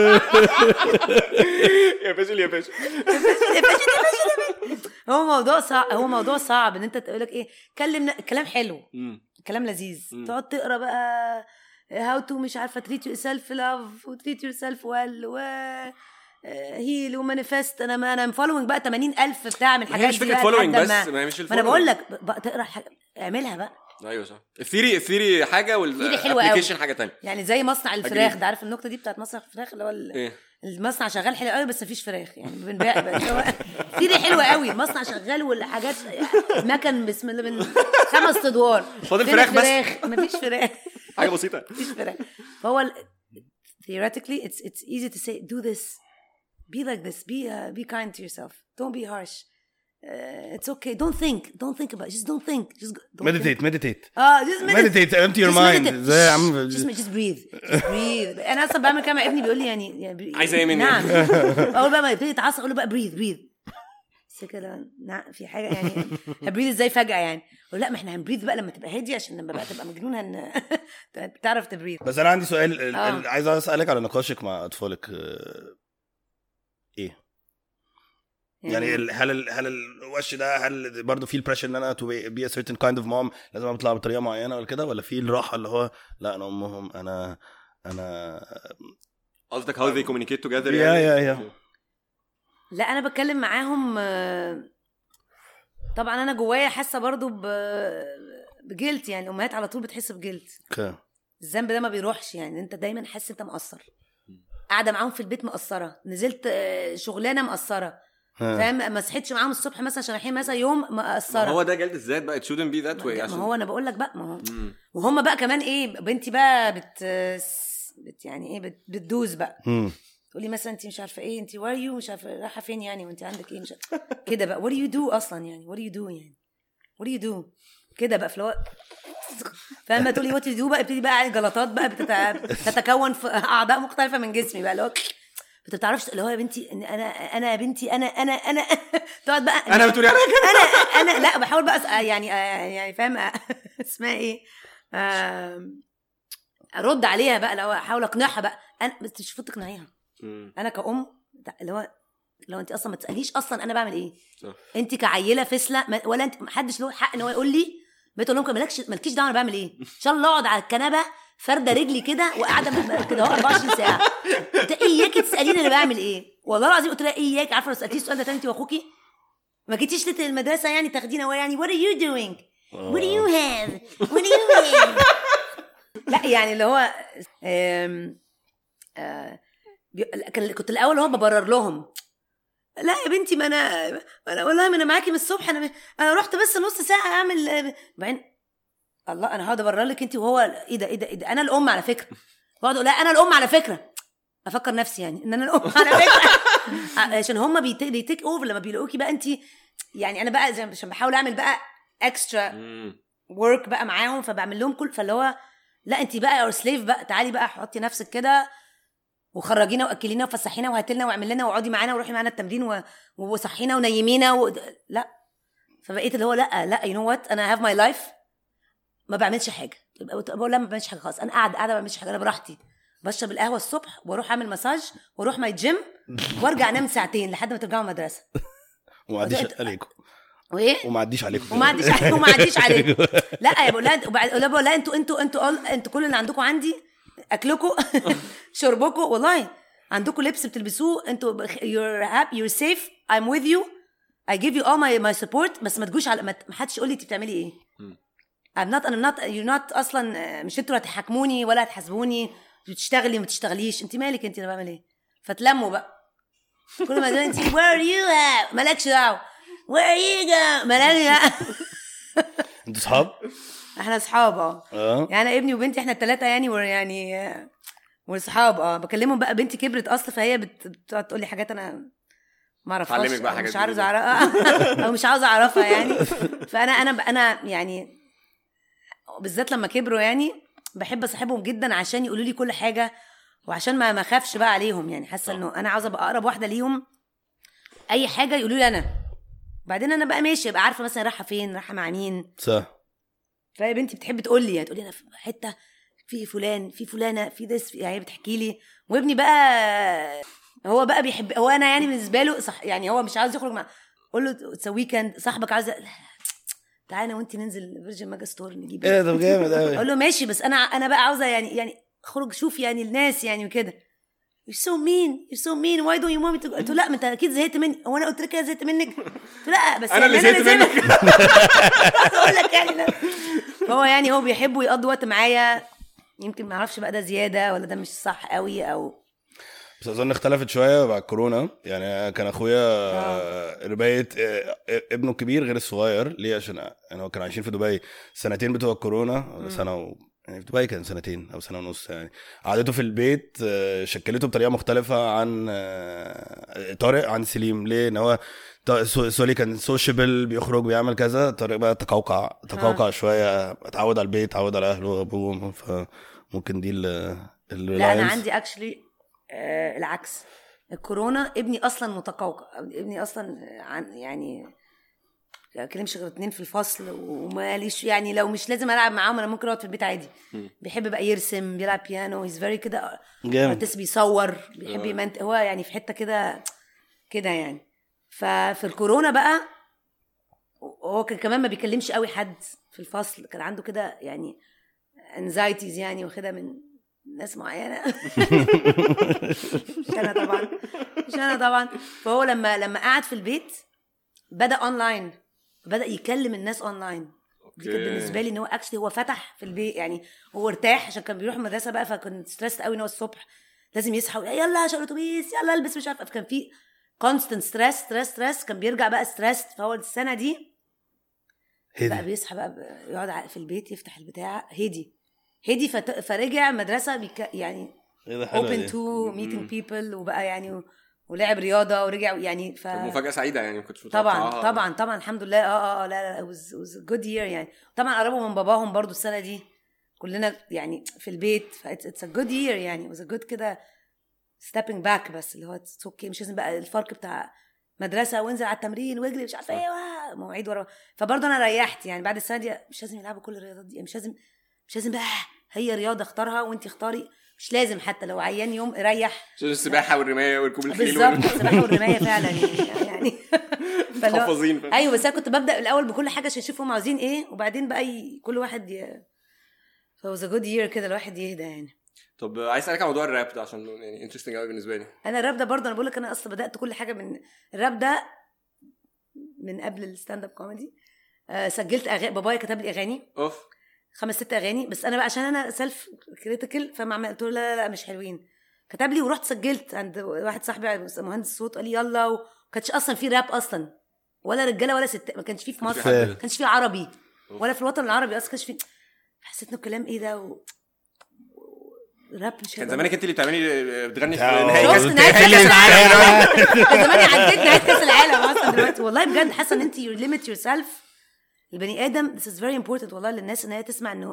يا فاشل يا فاشل يا فاشل يا فاشل هو موضوع صعب هو موضوع صعب ان انت تقول لك ايه كلم كلام حلو مم. كلام لذيذ مم. تقعد تقرا بقى هاو تو مش عارفه تريت يور سيلف لاف وتريت يور سيلف ويل و هيل ومانيفست انا ما انا مفولوينج بقى 80000 بتاع من ما هي الحاجات مش دي فكره بقى فولوينج لحد بس ما- ما هي مش ما انا الfollowing. بقول لك بقى تقرا حاجة اعملها بقى ايوه صح الثيري الثيري حاجه الثيري حلوة أوي. والابلكيشن حاجه تانية يعني زي مصنع الفراخ Agreed. ده عارف النقطه دي بتاعت مصنع الفراخ اللي هو ال- ايه المصنع شغال حلو قوي بس مفيش فراخ يعني بنبيع بس هو ثيري حلوه قوي المصنع شغال والحاجات مكن بسم الله من خمس ادوار فاضل فين فراخ بس. الفراخ؟ مفيش فراخ حاجه بسيطه مفيش فراخ فهو ال- theoretically it's it's easy to say do this be like this be uh, be kind to yourself don't be harsh uh, it's okay don't think don't think about it just don't think just go- don't think. مديتيت مديتيت اه just meditate مديتيت empty your Just mind meditate. زي يا عم just just breathe just breathe انا اصلا بعمل كده مع ابني بيقول لي يعني, يعني عايزة ايه مني؟ نعم اول بقى ما يبتدي يتعصب اقول له بقى breathe breathe بس كده نعم في حاجه يعني هبريد ازاي فجاه يعني اقول لا ما احنا هنبريد بقى لما تبقى هادي عشان لما بقى تبقى مجنون هن تعرف تبريد بس انا عندي سؤال ال- آه. ال- عايز اسالك على نقاشك مع اطفالك آه، ايه يعني ال- هل ال- هل الوش ده هل برضه في البريشر ان انا تو بي a certain kind of mom لازم اطلع بطريقه معينه ولا كده ولا في الراحه اللي هو لا انا امهم انا انا قصدك how they communicate together يا- يعني يا- يا. لا انا بتكلم معاهم آه، طبعا انا جوايا حاسه برضو ب بجلت يعني الامهات على طول بتحس بجلت اوكي الذنب ده ما بيروحش يعني انت دايما حاسس انت مقصر قاعده معاهم في البيت مقصره نزلت آه، شغلانه مقصره ها. فاهم ما صحيتش معاهم الصبح مثلا عشان رايحين مثلا يوم ما مقصره هو ده جلد الذات بقى it shouldn't be that way ما عشان هو انا بقول لك بقى ما هو مم. وهم بقى كمان ايه بنتي بقى بت, بت يعني ايه بت بتدوز بقى مم. تقولي مثلا انت مش عارفه ايه انت وار يو مش عارفه رايحه فين يعني وانت عندك ايه مش عارفة. كده بقى وات يو دو اصلا يعني وات يو دو يعني وات يو دو كده بقى في الوقت فاما تقولي وات يو دو بقى ابتدي بقى جلطات بقى بتتع... تتكون في اعضاء مختلفه من جسمي بقى اللي هو ما بتعرفش اللي هو يا بنتي إن انا انا يا بنتي انا انا انا تقعد بقى انا بتقولي عليا كده انا انا لا بحاول بقى أس- يعني يعني فاهم اسمها ايه آم، ارد عليها بقى لو احاول اقنعها بقى انا بس مش المفروض تقنعيها مم. انا كأم ده- اللي هو لو انت اصلا ما تساليش اصلا انا بعمل ايه صح. انت كعيله فسله ما- ولا انت محدش له حق ان هو يقول لي بتقول لهم مالكش مالكيش دعوه انا بعمل ايه ان شاء الله اقعد على الكنبه فارده رجلي كده وقاعده م- كده اهو 24 ساعه قلت لها اياكي تساليني انا بعمل ايه والله العظيم قلت لها اياك عارفه لو سالتيه السؤال ده تاني انت واخوكي ما جيتيش لت- المدرسه يعني تاخدينا هو يعني what are you doing what do you have what do you have لا يعني اللي هو آم، آه، بي- كان- كنت الاول هو ببرر لهم لا يا بنتي ما انا ما انا والله ما انا معاكي من الصبح انا انا رحت بس نص ساعه اعمل بعدين الله انا هقعد ابرر لك انت وهو ايه ده ايه ده ايه ده انا الام على فكره واقعد اقول لا انا الام على فكره افكر نفسي يعني ان انا الام على فكره عشان هم بيتيك اوفر لما بيلاقوكي بقى انت يعني انا بقى زي عشان بحاول اعمل بقى اكسترا مم. ورك بقى معاهم فبعمل لهم كل فاللي هو لا انت بقى اور سليف بقى تعالي بقى حطي نفسك كده وخرجينا واكلينا وفسحينا وهاتي لنا واعمل لنا واقعدي معانا وروحي معانا التمرين و... وصحينا ونيمينا و... لا فبقيت اللي هو لا لا يو نو وات انا هاف ماي لايف ما بعملش حاجه يبقى بقول لا ما بعملش حاجه خالص انا قاعده قاعده ما بعملش حاجه انا براحتي بشرب القهوه الصبح واروح اعمل مساج واروح ماي جيم وارجع انام ساعتين لحد ما ترجعوا المدرسه وما عنديش عليكم وايه وما عديش عليكم وما عديش عليكم وما عديش عليكم لا يا بقول لها وبعد- لا بقول لها انتوا انتوا انتوا all- انتوا كل اللي عندكم عندي اكلكم شربكم والله عندكم لبس بتلبسوه انتوا you're happy you're safe I'm with you I give you all my my support بس ما تجوش على ما ما حدش يقول لي انت بتعملي ايه مم. I'm not I'm not you're not اصلا آه، مش انتوا اللي هتحاكموني ولا هتحاسبوني بتشتغلي ما بتشتغليش انت مالك انت انا بعمل ايه فتلموا بقى كل ما تقول انت where are you at مالكش دعوه where are you go مالكش دعوه انتوا صحاب؟ احنا اصحاب اه اه يعني انا ابني وبنتي احنا الثلاثه يعني ور يعني آه، واصحاب اه بكلمهم بقى بنتي كبرت اصلا فهي بت- بتقعد تقول لي حاجات انا ما اعرفهاش تعلمك بقى أو حاجات مش عاوزه جديدة. اعرفها او مش عاوزه اعرفها يعني فانا انا انا يعني بالذات لما كبروا يعني بحب اصاحبهم جدا عشان يقولوا لي كل حاجه وعشان ما ما اخافش بقى عليهم يعني حاسه انه انا عاوزه ابقى اقرب واحده ليهم اي حاجه يقولوا لي انا بعدين انا بقى ماشي ابقى عارفه مثلا رايحه فين رايحه مع مين صح فهي بنتي بتحب تقول لي يعني تقول لي انا في حته في فلان في فلانه في دس يعني هي بتحكي لي وابني بقى هو بقى بيحب هو انا يعني بالنسبه له صح يعني هو مش عاوز يخرج مع قول له اتس ويكند صاحبك عاوز تعالى انا وانت ننزل فيرجن ماجا ستور نجيب ايه ده جامد قوي اقول له ماشي بس انا انا بقى عاوزه يعني يعني خرج شوف يعني الناس يعني وكده You're so mean You're so mean Why don't you want me to go قلت له لا ما انت اكيد زهقت مني هو انا قلت لك انا زهقت منك قلت له لا بس انا اللي يعني زهقت منك اقول لك يعني لا. فهو يعني هو بيحبوا يقضوا وقت معايا يمكن ما اعرفش بقى ده زياده ولا ده مش صح قوي او بس اظن اختلفت شويه بعد كورونا يعني كان اخويا آه، ربايه آه، ابنه الكبير غير الصغير ليه عشان يعني هو كانوا عايشين في دبي السنتين بتوع الكورونا ولا سنه و... يعني في دبي كان سنتين او سنه ونص يعني قعدته في البيت آه، شكلته بطريقه مختلفه عن آه، طارق عن سليم ليه ان هو ط- سو- سولي كان سوشيبل بيخرج بيعمل كذا طارق بقى تقوقع تقوقع شويه اتعود على البيت اتعود على اهله وابوه فممكن دي ال ال لا انا reliance. عندي اكشلي آه العكس الكورونا ابني اصلا متقوقع ابني اصلا عن يعني ما كلمش غير اتنين في الفصل وماليش يعني لو مش لازم العب معاهم انا ممكن اقعد في البيت عادي بيحب بقى يرسم بيلعب بيانو هيز فيري كده جامد ارتست بيصور بيحب يمنت هو يعني في حته كده كده يعني ففي الكورونا بقى هو كان كمان ما بيكلمش قوي حد في الفصل كان عنده كده يعني انزايتيز يعني واخدها من ناس معينه مش انا طبعا مش انا طبعا فهو لما لما قعد في البيت بدا اونلاين بدا يكلم الناس اونلاين دي كانت أوكي. بالنسبه لي ان هو اكشلي هو فتح في البيت يعني هو ارتاح عشان كان بيروح المدرسه بقى فكنت ستريس قوي ان هو الصبح لازم يصحى ويقول يلا عشان الاتوبيس يلا البس مش عارفه فكان في كونستنت ستريس ستريس ستريس كان بيرجع بقى ستريس فهو السنه دي بقى هدي بيصحى بقى ب- يقعد ع- في البيت يفتح البتاع هدي هدي فت... فرجع مدرسه بيك... يعني ايه ده حلو open to meeting people وبقى يعني و... ولعب رياضه ورجع يعني ف كانت مفاجاه سعيده يعني ما كنتش طبعا متوقعها. طبعا طبعا الحمد لله اه اه لا لا it was, it was a good year يعني طبعا قربوا من باباهم برضو السنه دي كلنا يعني في البيت ف it's, it's a good year يعني it was a good كده stepping back بس اللي هو it's okay مش لازم بقى الفرق بتاع مدرسه وانزل على التمرين واجري مش عارفه ايه واه، مواعيد ورا فبرضه انا ريحت يعني بعد السنه دي مش لازم يلعبوا كل الرياضات دي مش لازم مش لازم بقى هي رياضه اختارها وانت اختاري مش لازم حتى لو عيان يوم ريح عشان السباحه والرمايه وركوب الخيل بالظبط وال- السباحه والرمايه فعلا يعني يعني فاللي هو- محفظين فاهم؟ ايوه بس انا كنت ببدا الاول بكل حاجه عشان اشوف هم عاوزين ايه وبعدين بقى ي... كل واحد ي... فهو جود يير كده الواحد يهدى يعني طب عايز اسالك عن موضوع الراب ده عشان يعني انترستنج قوي بالنسبه لي انا الراب ده برضه انا بقول لك انا اصلا بدات كل حاجه من الراب ده من قبل الستاند اب كوميدي آه سجلت اغاني بابايا كتب لي اغاني اوف خمس ست اغاني بس انا بقى عشان انا سيلف كريتيكال فما عمل- قلت له لا لا لا مش حلوين كتب لي ورحت سجلت عند واحد صاحبي مهندس صوت قال لي يلا وما كانش اصلا في راب اصلا ولا رجاله ولا ستات ما كانش في في كانش في مصر حد. ما كانش في عربي ولا في الوطن العربي اصلا كانش في حسيت انه الكلام ايه ده و... و- راب مش كان هيبقى- زمانك انت اللي بتعملي بتغني في آه. نهائي شفت كاس نهايه كاس العالم كان زماني عديت نهايه كاس العالم اصلا دلوقتي والله بجد حاسه ان انت يو ليميت يور سيلف البني ادم this is very important والله للناس ان هي تسمع انه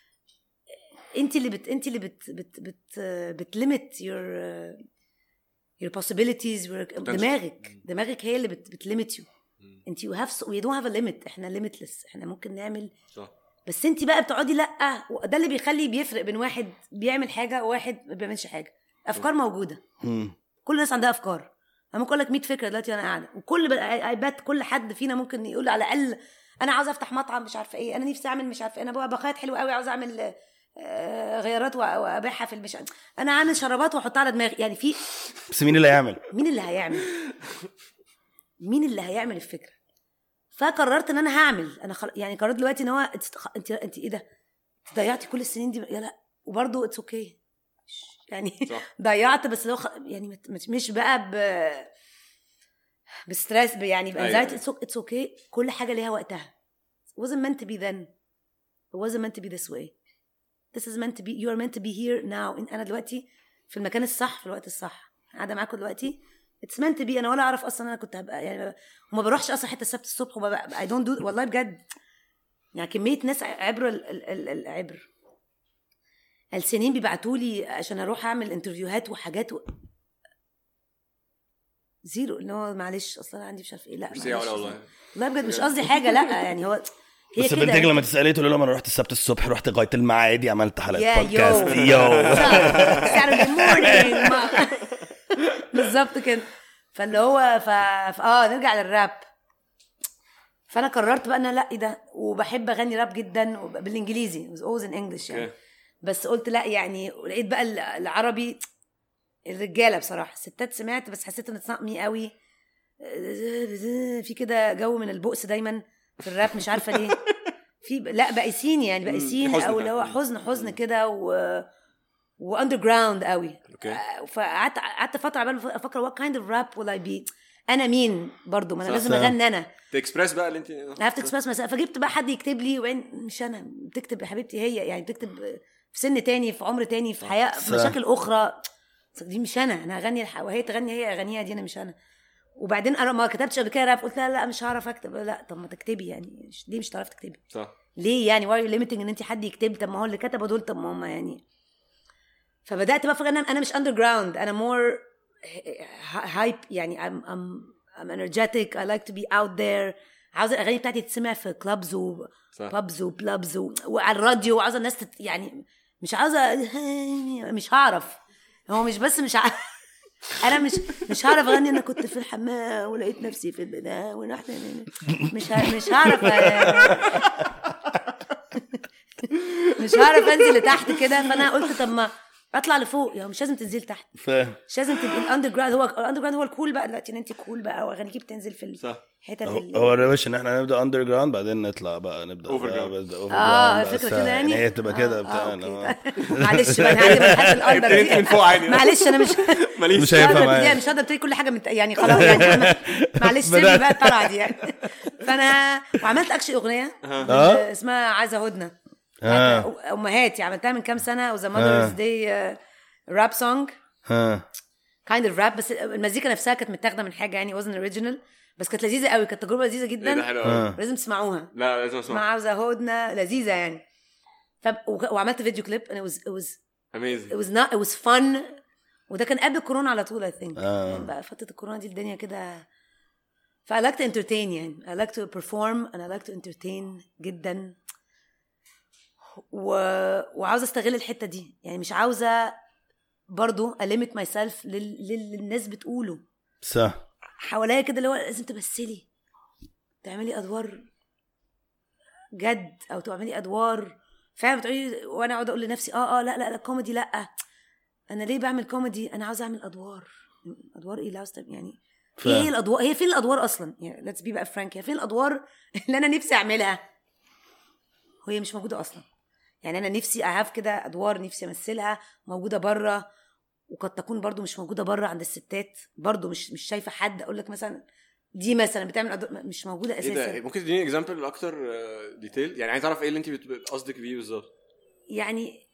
انت اللي بت انت اللي بت بت بت بتليميت يور your possibilities your دماغك دماغك هي اللي بت بتليميت يو انت يو هاف وي دونت هاف ا ليميت احنا ليميتلس احنا ممكن نعمل صح. بس انت بقى بتقعدي لا ده اللي بيخلي بيفرق بين واحد بيعمل حاجه وواحد ما بيعملش حاجه افكار موجوده مم. كل الناس عندها افكار انا ممكن اقول لك 100 فكره دلوقتي وانا قاعده وكل اي بات كل حد فينا ممكن يقول على الاقل انا عاوز افتح مطعم مش عارفه ايه انا نفسي اعمل مش عارفه إيه، انا بقى بخيط حلو قوي عاوز اعمل آه، غيارات وأ- وابيعها في المش انا عامل شرابات واحطها على دماغي يعني في بس مين اللي هيعمل؟ مين اللي هيعمل مين اللي هيعمل الفكره فقررت ان انا هعمل انا خل... يعني قررت دلوقتي ان هو انت انت, انت ايه ده أنت ضيعتي كل السنين دي يا لا وبرضه اتس اوكي okay. يعني صح. ضيعت بس لو خ... يعني مت- مت- مش بقى ب بستريس ب- يعني أيوة. بانزايتي اتس اوكي كل حاجه ليها وقتها it wasn't meant to be then it wasn't meant to be this way this is meant to be you are meant to be here now إن انا دلوقتي في المكان الصح في الوقت الصح قاعده معاكم دلوقتي it's meant to be انا ولا اعرف اصلا انا كنت هبقى يعني وما بروحش اصلا حته السبت الصبح وما بقى I don't do والله بجد يعني كميه ناس عبر ال- ال- ال- العبر السنين بيبعتوا لي عشان اروح اعمل انترفيوهات وحاجات و... زيرو اللي هو معلش اصلا أنا عندي مش عارف ايه لا ميرسي يا معلش علا أصلاً. والله والله بجد مش قصدي حاجه لا يعني هو هي بس كده بنتك لما تساليه تقول لهم انا رحت السبت الصبح رحت لغايه المعادي عملت حلقه يا يو. بودكاست يو Saturday morning ما- بالظبط كده فاللي هو ف... ف... اه نرجع للراب فانا قررت بقى ان أنا لا ايه ده وبحب اغني راب جدا وب- بالانجليزي it was always in English يعني أوكي. بس قلت لا يعني لقيت بقى ال- العربي الرجاله بصراحه الستات سمعت بس حسيت ان تصنقني قوي في كده جو من البؤس دايما في الراب مش عارفه ليه في لا بائسين يعني بائسين حزن او اللي هو فعلا. حزن حزن كده و واندر جراوند قوي اوكي آه، فقعدت قعدت فتره عبال ما افكر وات كايند اوف راب ويل اي بي انا مين برضو ما انا صح، لازم صح. اغني انا تكسبريس بقى اللي انت I have to express myself فجبت بقى حد يكتب لي وين مش انا بتكتب يا حبيبتي هي يعني بتكتب في سن تاني في عمر تاني في حياه في صح. مشاكل اخرى دي مش انا انا هغني الح... وهي تغني هي اغانيها دي انا مش انا وبعدين انا ما كتبتش قبل كده راب قلت لا لا مش هعرف اكتب لا طب ما تكتبي يعني مش- ليه مش هتعرفي تكتبي صح ليه يعني واي ليميتنج ان انت حد يكتب طب ما هو اللي كتبوا دول طب ما هم يعني فبدات بقى افكر ان انا أنا مش اندر جراوند انا مور هايب يعني I'm, I'm, I'm energetic I like to be out there عاوزه الاغاني بتاعتي تتسمع في كلابز صح وبابز وبلابز و... وعلى الراديو وعاوزه الناس تت... يعني مش عاوزه مش هعرف هو مش بس مش ع... انا مش مش هعرف اغني انا كنت في الحمام ولقيت نفسي في البدايه ونحن مش ه... مش هعرف مش هعرف انزل لتحت كده فانا قلت طب ما اطلع لفوق يعني مش لازم تنزل تحت فاهم مش لازم تبقي الاندر جراوند هو الاندر جراوند هو الكول بقى دلوقتي ان انت كول بقى واغانيكي بتنزل في صح الحتت هو ال- هو الروش ان احنا نبدا اندر جراوند بعدين نطلع بقى نبدا Overground. بقى بس overground اه بقى الفكره ساعة. كده يعني هي تبقى كده آه، بتاع آه، إنما- أوكي. معلش بقى انا عادي بحب الاندر ابتديت من دي فوق عادي معلش انا مش ماليش مش هينفع هقدر معايا. ابتدي- مش هقدر ابتدي كل حاجه من يعني خلاص يعني معلش سيبني بدأت. بقى الطلعه دي يعني فانا وعملت اكشن اغنيه اه اسمها عايزه هدنه اه امهاتي عملتها من كام سنه وذا ماذرز داي راب سونج ها كايند اوف راب بس المزيكا نفسها كانت متاخده من حاجه يعني وزن اوريجينال بس كانت لذيذه قوي كانت تجربه لذيذه ايه ده جدا حلو قوي اه لازم تسمعوها لا لازم اسمها اسمع عاوزه هدنه لذيذه يعني ف... وك- وعملت فيديو كليب and it was it was it اميزنج was not it was fun وده كان قبل الكورونا على طول I think آه. يعني بقى فتره الكورونا دي الدنيا كده ف I like to entertain يعني I like to perform and I like to entertain جدا و... وعاوزه استغل الحته دي يعني مش عاوزه برضو أليمت ماي سيلف لل... للي الناس بتقوله صح حواليا كده اللي هو لازم تمثلي تعملي ادوار جد او تعملي ادوار فعلا بتقولي وانا اقعد اقول لنفسي اه اه لا لا لا كوميدي لا انا ليه بعمل كوميدي انا عاوزه اعمل ادوار ادوار ايه اللي عاوزه تعمل- يعني فاهم. ايه هي الادوار هي فين الادوار اصلا يعني ليتس بي بقى فرانك هي فين الادوار اللي انا نفسي اعملها وهي مش موجوده اصلا يعني انا نفسي اهاف كده ادوار نفسي امثلها موجوده بره وقد تكون برضو مش موجوده بره عند الستات برضو مش مش شايفه حد اقول لك مثلا دي مثلا بتعمل أدوار مش موجوده ايه ده اساسا ممكن تديني اكزامبل اكتر ديتيل يعني عايز اعرف ايه اللي انت بت- قصدك بيه بالظبط يعني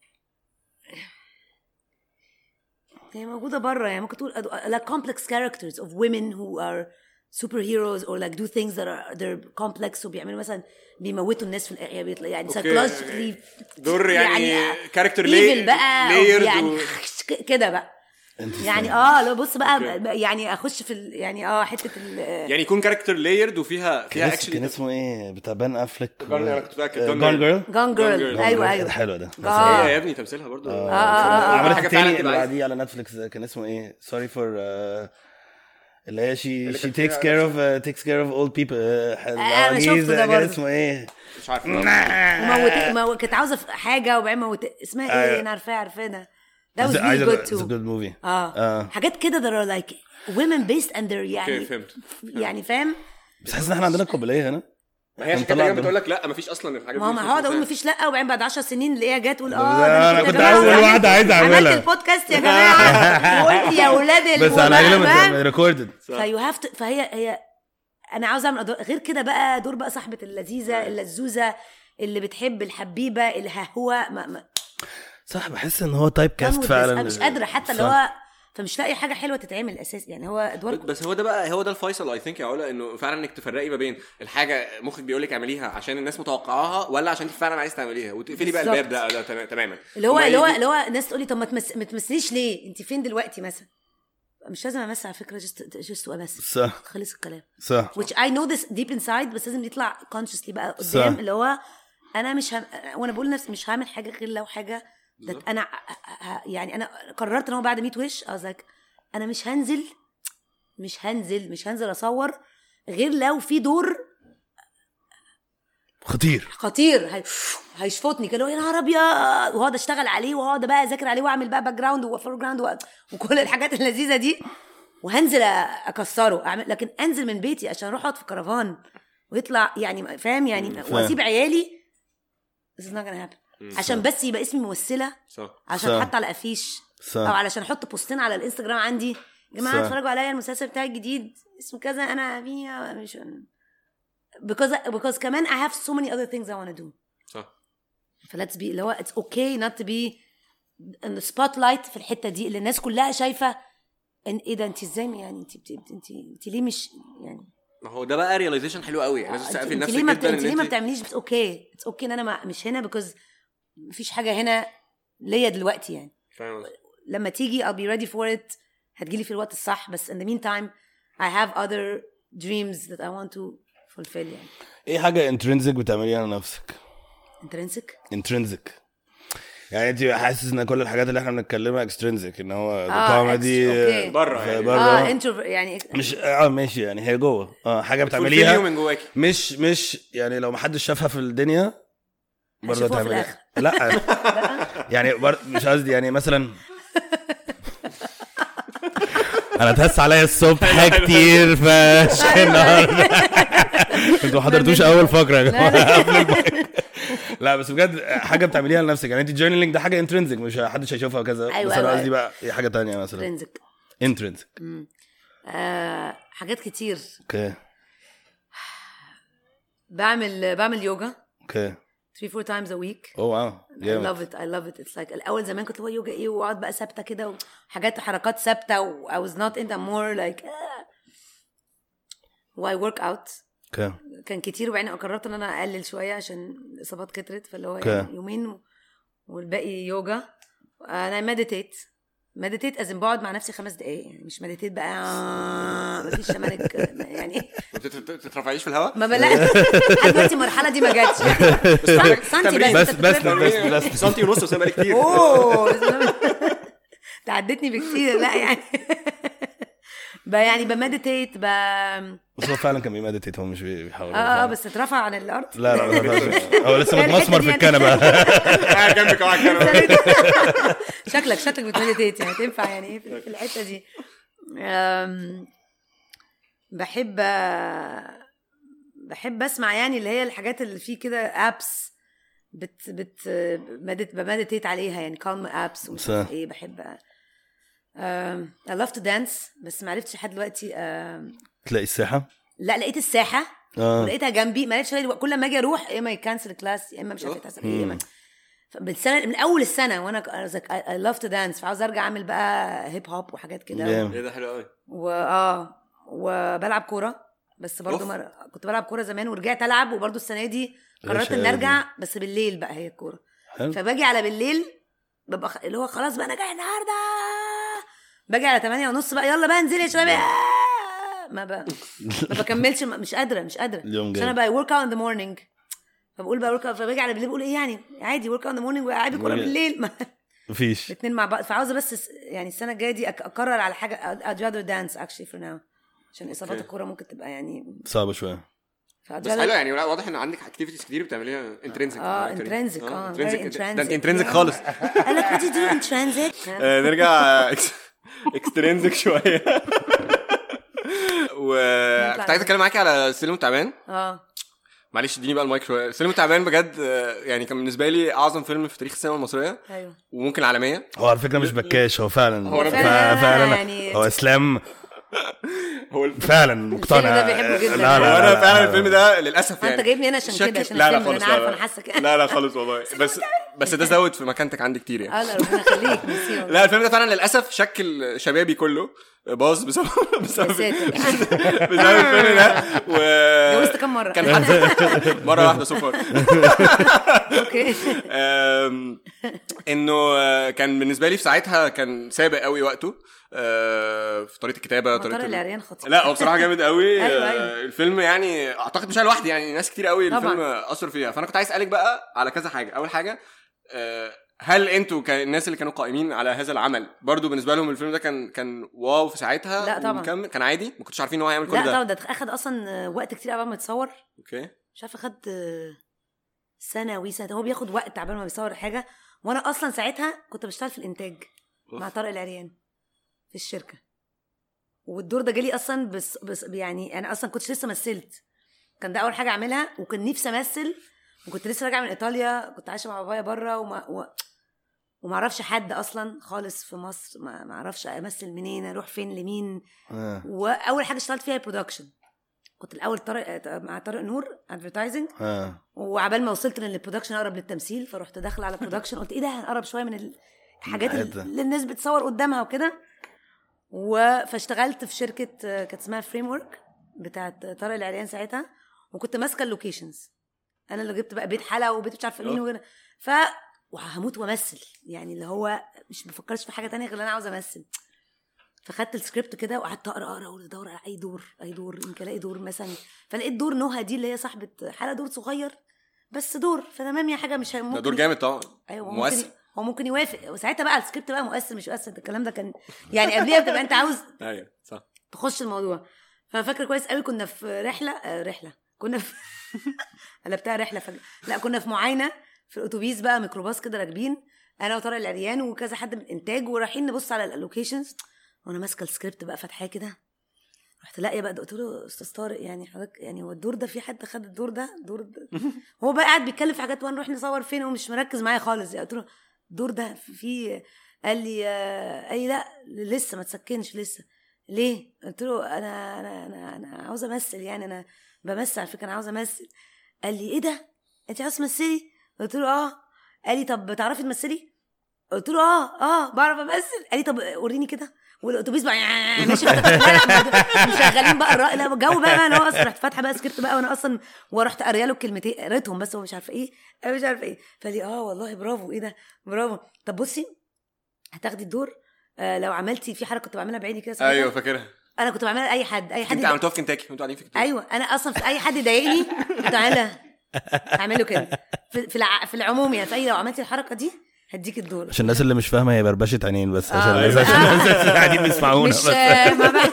هي موجوده بره يعني ممكن تقول أدو- like complex characters of women who are superheroes or like do things that are they're complex وبيعملوا مثلا بيموتوا الناس في الآ- يعني بيطلع- يعني أوكي. psychologically دور يعني كاركتر evil بقى أو layered يعني و- كده بقى يعني اه لو بص بقى يعني اخش في ال- يعني اه حته ال يعني يكون كاركتر لايرد وفيها فيها كان, اسم- اكشن كان اسمه ايه بتاع بان افليك جون- أنا كنت فاكر جون جون جيرل. جيرل جون جيرل Girl. ايوه ده ايوه حلو ده آه. هي يا ابني تمثيلها برضو آه، آه، آه. عملت حاجة التاني فعلا اللي تبقى عايز- بعديه على نتفليكس ده كان اسمه ايه سوري فور اللي هي شي اللي شي كان takes فيها care of uh, takes care of old people uh, أنا شفته العواجيز ده كان برضه. اسمه ايه مش عارف وموت مو... كانت عاوزه في حاجه وبعدين موت اسمها ايه أيوة. انا عارفاها عارفاها ده was It's a- really good it's a too good movie اه آه. حاجات كده that are like women based and they're اوكي يعني فهمت يعني فاهم بس حاسس ان احنا عندنا قابليه هنا ما هي عشان هنطلع كده ده. بتقول لك لا مفيش اصلا الحاجات ما هو دي ما مش هقعد اقول مفيش. مفيش لا وبعدين بعد 10 سنين نلاقيها جت تقول ده اه أنا يا كنت جماعة أول عملت- واحدة عايز أعملها. عملت البودكاست يا جماعه وقلت يا اولاد بس على فاهم؟ الاقل ريكوردد فيو هاف تو فهي هي انا عاوزه اعمل أدوار غير كده بقى دور بقى صاحبه اللذيذه اللزوزه اللي بتحب الحبيبه الههوه ما ما صح بحس ان هو تايب done كاست with this. فعلا انا مش قادره حتى اللي صح. هو فمش لاقي حاجه حلوه تتعمل اساسا يعني هو ادوار بس هو ده بقى هو ده الفيصل اي ثينك يا علا انه فعلا انك تفرقي ما بين الحاجه مخك بيقول لك اعمليها عشان الناس متوقعاها ولا عشان انت فعلا عايز تعمليها وتقفلي بقى بالظبط. الباب ده, ده تمام- تماما اللي هو وما اللي هو يجي- اللي هو الناس تقول لي طب ما تمس... ما تمثليش ليه انت فين دلوقتي مثلا مش لازم امثل على فكره جست جست امثل صح خلص الكلام صح which I know this deep inside بس لازم يطلع consciously بقى قدام صح. اللي هو انا مش هم... وانا بقول لنفسي مش هعمل حاجه غير لو حاجه ده بالظبط. انا ه- ه- يعني انا قررت ان هو بعد 100 وش I was like انا مش هنزل مش هنزل مش هنزل اصور غير لو في دور خطير خطير هي... هيشفطني كده يا نهار ابيض واقعد اشتغل عليه واقعد بقى اذاكر عليه واعمل بقى باك جراوند وفور جراوند و... وكل الحاجات اللذيذه دي وهنزل أ- اكسره اعمل لكن انزل من بيتي عشان اروح اقعد في كرفان ويطلع يعني فاهم يعني فاهم. واسيب عيالي this is not gonna happen مم. عشان بس يبقى اسمي ممثله صح عشان صح. حتى على افيش صح. او علشان احط بوستين على الانستجرام عندي يا جماعه صح. اتفرجوا عليا المسلسل بتاعي الجديد اسمه كذا انا فيه مش because because كمان I have so many other things I want to do صح فليتس بي اللي هو اتس اوكي نوت تو بي ان سبوت لايت في الحته دي اللي الناس كلها شايفه ان ايه ده انت ازاي يعني انت انت انت, انت ليه مش يعني ما هو ده بقى ريلايزيشن حلو قوي يعني لازم انت, تسقفي انت لنفسك ليه ما بت... جدا انت ليه ان ما انت بتعمليش بس اوكي اتس اوكي ان انا ما مش هنا بيكوز مفيش حاجه هنا ليا دلوقتي يعني فاهم قصدي؟ لما تيجي I'll be ready for it هتجيلي في الوقت الصح بس in the meantime I have other dreams that I want to fulfill يعني ايه حاجه انترنزك بتعمليها لنفسك intrinsic انترنزك يعني انت حاسس ان كل الحاجات اللي احنا بنتكلمها اكسترنزك ان هو آه، كوميدي أوكي. بره يعني بره اه introvert يعني مش اه ماشي يعني هي جوه اه حاجه بتعمليها بتعمليها من جواكي مش مش يعني لو محدش شافها في الدنيا برضه هيشوفوها في تعملها لا يعني بر... مش قصدي يعني مثلا انا اتهس عليا الصبح كتير فشخ النهارده انتوا ما حضرتوش اول فقره يا جماعه قبل المايك. لا بس بجد حاجه بتعمليها لنفسك يعني انت الجورنالينج ده حاجه انترنسك مش حدش هيشوفها وكذا أيوة، بس انا أيوة، قصدي بقى إيه حاجه تانية مثلا intrinsic انترنسك آه حاجات كتير اوكي بعمل بعمل يوجا اوكي 3 4 times a week اوه واو I جامد love it I love it it's like الاول زمان كنت هو يوجا ايه واقعد بقى ثابته كده وحاجات حركات ثابته و I was not into more like آه. و I work out اوكي كان كتير وبعدين قررت ان انا اقلل شويه عشان الاصابات كترت فاللي هو اوكي. يعني يومين و- والباقي يوجا انا مديتيت مديتيت ازم بقعد مع نفسي خمس دقايق يعني مش مديتيت بقى آه، مفيش شمالك يعني ما بتت- تترفعيش في الهواء ما بلا لحد دلوقتي المرحله دي ما جاتش سنتي تمرين. بس بس بس بس بس سنتي ونص بس بقالي كتير اوه تعدتني بكتير لا يعني ب يعني بمديتيت ب اه بس هو فعلا كان بيمديتيت هو مش بي- بيحاول اه بس اترفع عن الارض لا لا ما ينفعش. هو لسه يعني متمسمر في الحتة دي الكنبه قاعد جنبك أهو على الكنبة. شكلك شكلك بتمديتيت يعني تنفع يعني ايه في في الحته دي أم، بحب بحب اسمع يعني اللي هي الحاجات اللي فيه كده ابس بت بت مدت بمديتيت عليها يعني كالم ابس ومش عارف صح. ايه بحب أم، I love to dance بس ما عرفتش لحد دلوقتي أم، تلاقي الساحه لا لقيت الساحه اه ولقيتها جنبي ما عرفتش كل ما اجي اروح يا اما يكنسل كلاس يا اما مش عارفه يتحسب ايه يا اما بالسنه من اول السنه وانا اي لاف تو دانس فعاوز ارجع اعمل بقى هيب هوب وحاجات كده جامد. ايه ده حلو قوي واه وبلعب كوره بس برضو أوف. مر... كنت بلعب كوره زمان ورجعت العب وبرضو السنه دي قررت غشة ان أوي ارجع بس بالليل بقى هي الكوره حلو. فباجي على بالليل ببقى خ... اللي هو خلاص بقى انا جاي النهارده باجي على 8 ونص بقى يلا بقى انزلي يا شباب آه! ما ب... ما بكملش ما- مش قادره مش قادره اليوم عشان جاي. انا بقى ورك اوت ان ذا مورنينج فبقول بقى ورك فباجي على بالليل بقول ايه يعني عادي ورك اوت ان ذا مورنينج والعب كوره بالليل ما- مفيش الاثنين مع بعض فعاوزه بس س- يعني السنه الجايه دي أك- اقرر على حاجه I'd rather dance actually for now عشان اصابات أوكي. الكوره ممكن تبقى يعني صعبه شويه بس فده حلو يعني لا، واضح ان عندك اكتيفيتيز كتير بتعمليها انترنسك اه intrinsic اه very ده انت intrinsic. انترنسك Yeah. خالص قال لك what do you do in transit آه، نرجع اكسترنسك شويه وكنت عايز اتكلم معاكي على سلم تعبان اه معلش اديني بقى المايك شويه سلم تعبان بجد آه، يعني كان بالنسبه لي اعظم فيلم في تاريخ السينما المصريه ايوه وممكن العالميه هو على فكره مش بكاش هو فعلا هو ف- فعلا فعلا يعني- هو اسلام هو الفيلم فعلا مقتنع ده بيحبه جدا. لا لا هو لا انا لا فعلا لا. الفيلم ده للاسف ما يعني انت جايبني هنا عشان شكل- كده عشان لا لا الفيلم، خالص انا عارفه لا انا حاسه كده لا لا خالص والله بس بس ده زود في مكانتك عندي كتير يعني اه لا ربنا يخليك ميرسي والله. لا الفيلم ده فعلا للاسف شكل شبابي كله باظ بسبب بسبب يا ساتر. بسبب الفيلم ده و اتجوزت كام مره كان حد مره واحده سوبر اوكي آم، انه آه، كان بالنسبه لي في ساعتها كان سابق قوي وقته آه، في طريقه الكتابه مطار طريقه ال- العريان خطير لا هو بصراحه جامد قوي أيوة، آه، أيوة. الفيلم يعني اعتقد مش انا لوحدي يعني ناس كتير قوي طبعاً. الفيلم اثر فيها فانا كنت عايز اسالك بقى على كذا حاجه اول حاجه آه، هل انتوا كالناس اللي كانوا قائمين على هذا العمل برضو بالنسبه لهم الفيلم ده كان كان واو في ساعتها لا طبعاً. ومكمل؟ كان عادي ما كنتش عارفين ان هو هيعمل كل لا ده طبعا ده اخد اصلا وقت كتير قبل ما يتصور اوكي مش عارفه خد سنه وسنه هو بياخد وقت عبال ما بيصور حاجه وانا اصلا ساعتها كنت بشتغل في الانتاج مع طارق العريان في الشركه والدور ده جالي اصلا بس, بس يعني انا اصلا كنتش لسه مثلت كان ده اول حاجه اعملها وكان نفسي امثل وكنت لسه راجعه من ايطاليا كنت عايشه مع بابايا بره وما و... وما اعرفش حد اصلا خالص في مصر ما ما اعرفش امثل منين اروح فين لمين آه. واول حاجه اشتغلت فيها برودكشن كنت الاول طارق مع طارق نور ادفرتايزنج آه. وعبال ما وصلت للبرودكشن اقرب للتمثيل فرحت داخله على برودكشن قلت ايه ده هنقرب شويه من الحاجات الحتة. اللي الناس بتصور قدامها وكده و- فاشتغلت في شركه آه، كانت اسمها فريم ورك بتاعت طارق العريان ساعتها وكنت ماسكه اللوكيشنز انا اللي جبت بقى بيت حلقه وبيت مش عارفه مين أه. وكده ف وهموت وامثل يعني اللي هو مش بفكرش في حاجه تانية غير ان انا عاوزه امثل فخدت السكريبت كده وقعدت اقرا اقرا وادور على اي دور اي دور يمكن الاقي دور مثلا فلقيت دور نهى دي اللي هي صاحبه حلقه دور صغير بس دور فتمام يا حاجه مش ده ممكن دور جامد طبعا ايوه هو مؤثر. ممكن هو ممكن يوافق وساعتها بقى السكريبت بقى مؤثر مش مؤثر ده الكلام ده كان يعني قبليها بتبقى انت عاوز ايوه صح تخش الموضوع فانا فاكره كويس قوي كنا في رحله آه رحله كنا في قلبتها رحله فجأة لا كنا في معاينه في الاتوبيس بقى ميكروباص كده راكبين انا وطارق العريان وكذا حد من الانتاج ورايحين نبص على اللوكيشنز وانا ماسكه السكريبت بقى فاتحاه كده رحت لاقيه بقى قلت له استاذ طارق يعني حضرتك يعني هو الدور ده في حد خد الدور ده دور ده هو بقى قاعد بيتكلم في حاجات وانا نروح نصور فين ومش مركز معايا خالص يعني قلت له الدور ده في قال لي آه، قال لي لا لسه ما تسكنش لسه ليه؟ قلت له انا انا انا انا عاوزه امثل يعني انا بمثل على فكره انا عاوزه امثل قال لي ايه ده؟ انت عاوزه تمثلي؟ قلت له اه قال لي طب بتعرفي تمثلي؟ قلت له اه اه بعرف امثل قال لي طب وريني كده والاتوبيس بقى ماشي شغالين بقى الرأي لا الجو بقى انا اصلا رحت فاتحه بقى سكريبت بقى وانا اصلا ورحت قاريه له الكلمتين قريتهم بس هو مش عارفه ايه انا مش عارفه ايه فقال لي اه والله برافو ايه ده برافو طب بصي هتاخدي الدور آه لو عملتي في حركه كنت بعملها بعيني كده ساعتها. ايوه فاكرها انا كنت بعملها لاي حد اي حد انت عملتوها في كنتاكي وانتوا قاعدين في كنتاكي ايوه انا اصلا في اي حد يضايقني كنت عاملها اعمله كده في في, الع... في العموم يعني في اي لو عملتي الحركه دي هديك الدور عشان الناس اللي مش فاهمه هي بربشه عينين بس عشان آه. الناس عشان الناس اللي قاعدين بيسمعونا مش بس آه، ما بقى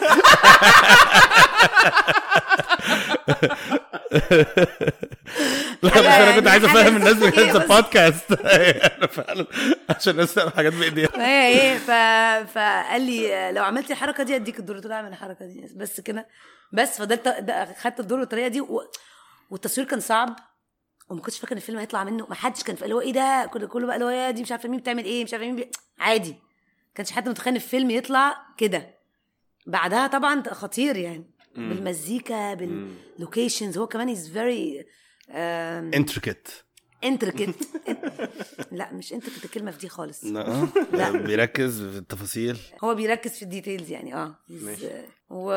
لا بس انا كنت عايز حاجة افهم الناس سخيفة بجد بس. بودكاست انا فعلا عشان الناس تعمل حاجات بايديها فهي ايه ف... فقال لي لو عملتي الحركه دي اديك الدور قلت له اعمل الحركه دي بس كده بس فضلت ده- خدت الدور بالطريقه دي و... والتصوير كان صعب وما كنتش فاكر ان الفيلم هيطلع منه ما حدش كان اللي هو ايه ده كله كله بقى اللي هو يا دي مش عارفه مين بتعمل ايه مش عارفه مين بي... عادي كانش حد متخيل ان الفيلم يطلع كده بعدها طبعا خطير يعني مم. بالمزيكا باللوكيشنز هو كمان از فيري انتريكت انتركت لا مش انتركت الكلمه في دي خالص لا بيركز في التفاصيل هو بيركز في الديتيلز يعني اه ماشي. و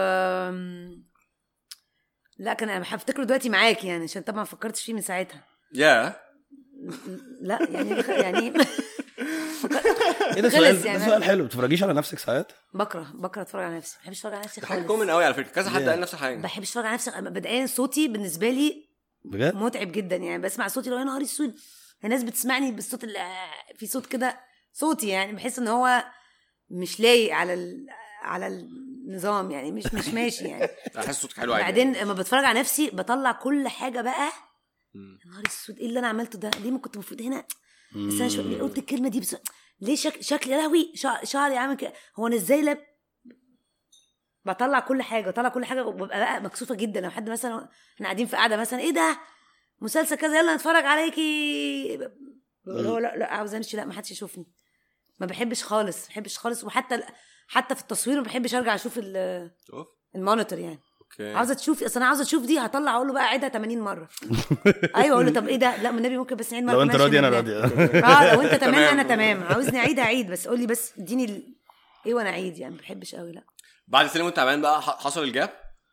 لا كان انا هفتكره دلوقتي معاك يعني عشان طبعا ما فكرتش فيه من ساعتها يا لا يعني يعني ايه ده خلص سؤال ده يعني. سؤال حلو ما بتتفرجيش على نفسك ساعات بكره بكره اتفرج على نفسي ما بحبش اتفرج على نفسي ده حاجه خالص كومن قوي على فكره كذا حد Yeah. قال نفس الحاجه ما بحبش اتفرج على نفسي مبدئيا صوتي بالنسبه لي بجد متعب جدا يعني بسمع صوتي لو يا نهار اسود الناس بتسمعني بالصوت اللي في صوت كده صوتي يعني بحس ان هو مش لايق على ال... على النظام يعني مش مش ماشي يعني حاسس صوتك حلو عادي بعدين لما بتفرج على نفسي بطلع كل حاجه بقى مم. يا نهار اسود ايه اللي انا عملته ده ليه ما كنت المفروض هنا بس انا شو... ليه قلت الكلمه دي بس ليه شك... شكلي يا لهوي شع... شعري عامل كده هو انا ازاي لب... بطلع كل حاجه بطلع كل حاجه وببقى بقى مكسوفه جدا لو حد مثلا احنا قاعدين في قاعده مثلا ايه ده مسلسل كذا يلا نتفرج عليكي بقول هو لا لا عاوز امشي لا ما حدش يشوفني ما بحبش خالص ما بحبش خالص وحتى حتى في التصوير ما بحبش ارجع اشوف ال- أوف. المونيتور يعني اوكي عاوزه تشوفي اصل انا عاوزه اشوف دي هطلع اقول له بقى عيدها 80 مره ايوه اقول له طب ايه ده لا من النبي ممكن بس نعيد مره لو انت كمان راضي عشان انا الناس- راضي اه لو انت تمام تمام. انا تمام عاوزني اعيد اعيد بس قول لي بس اديني ال... ايه وانا اعيد يعني ما بحبش قوي لا بعد سلم وانت تعبان بقى ح- حصل الجاب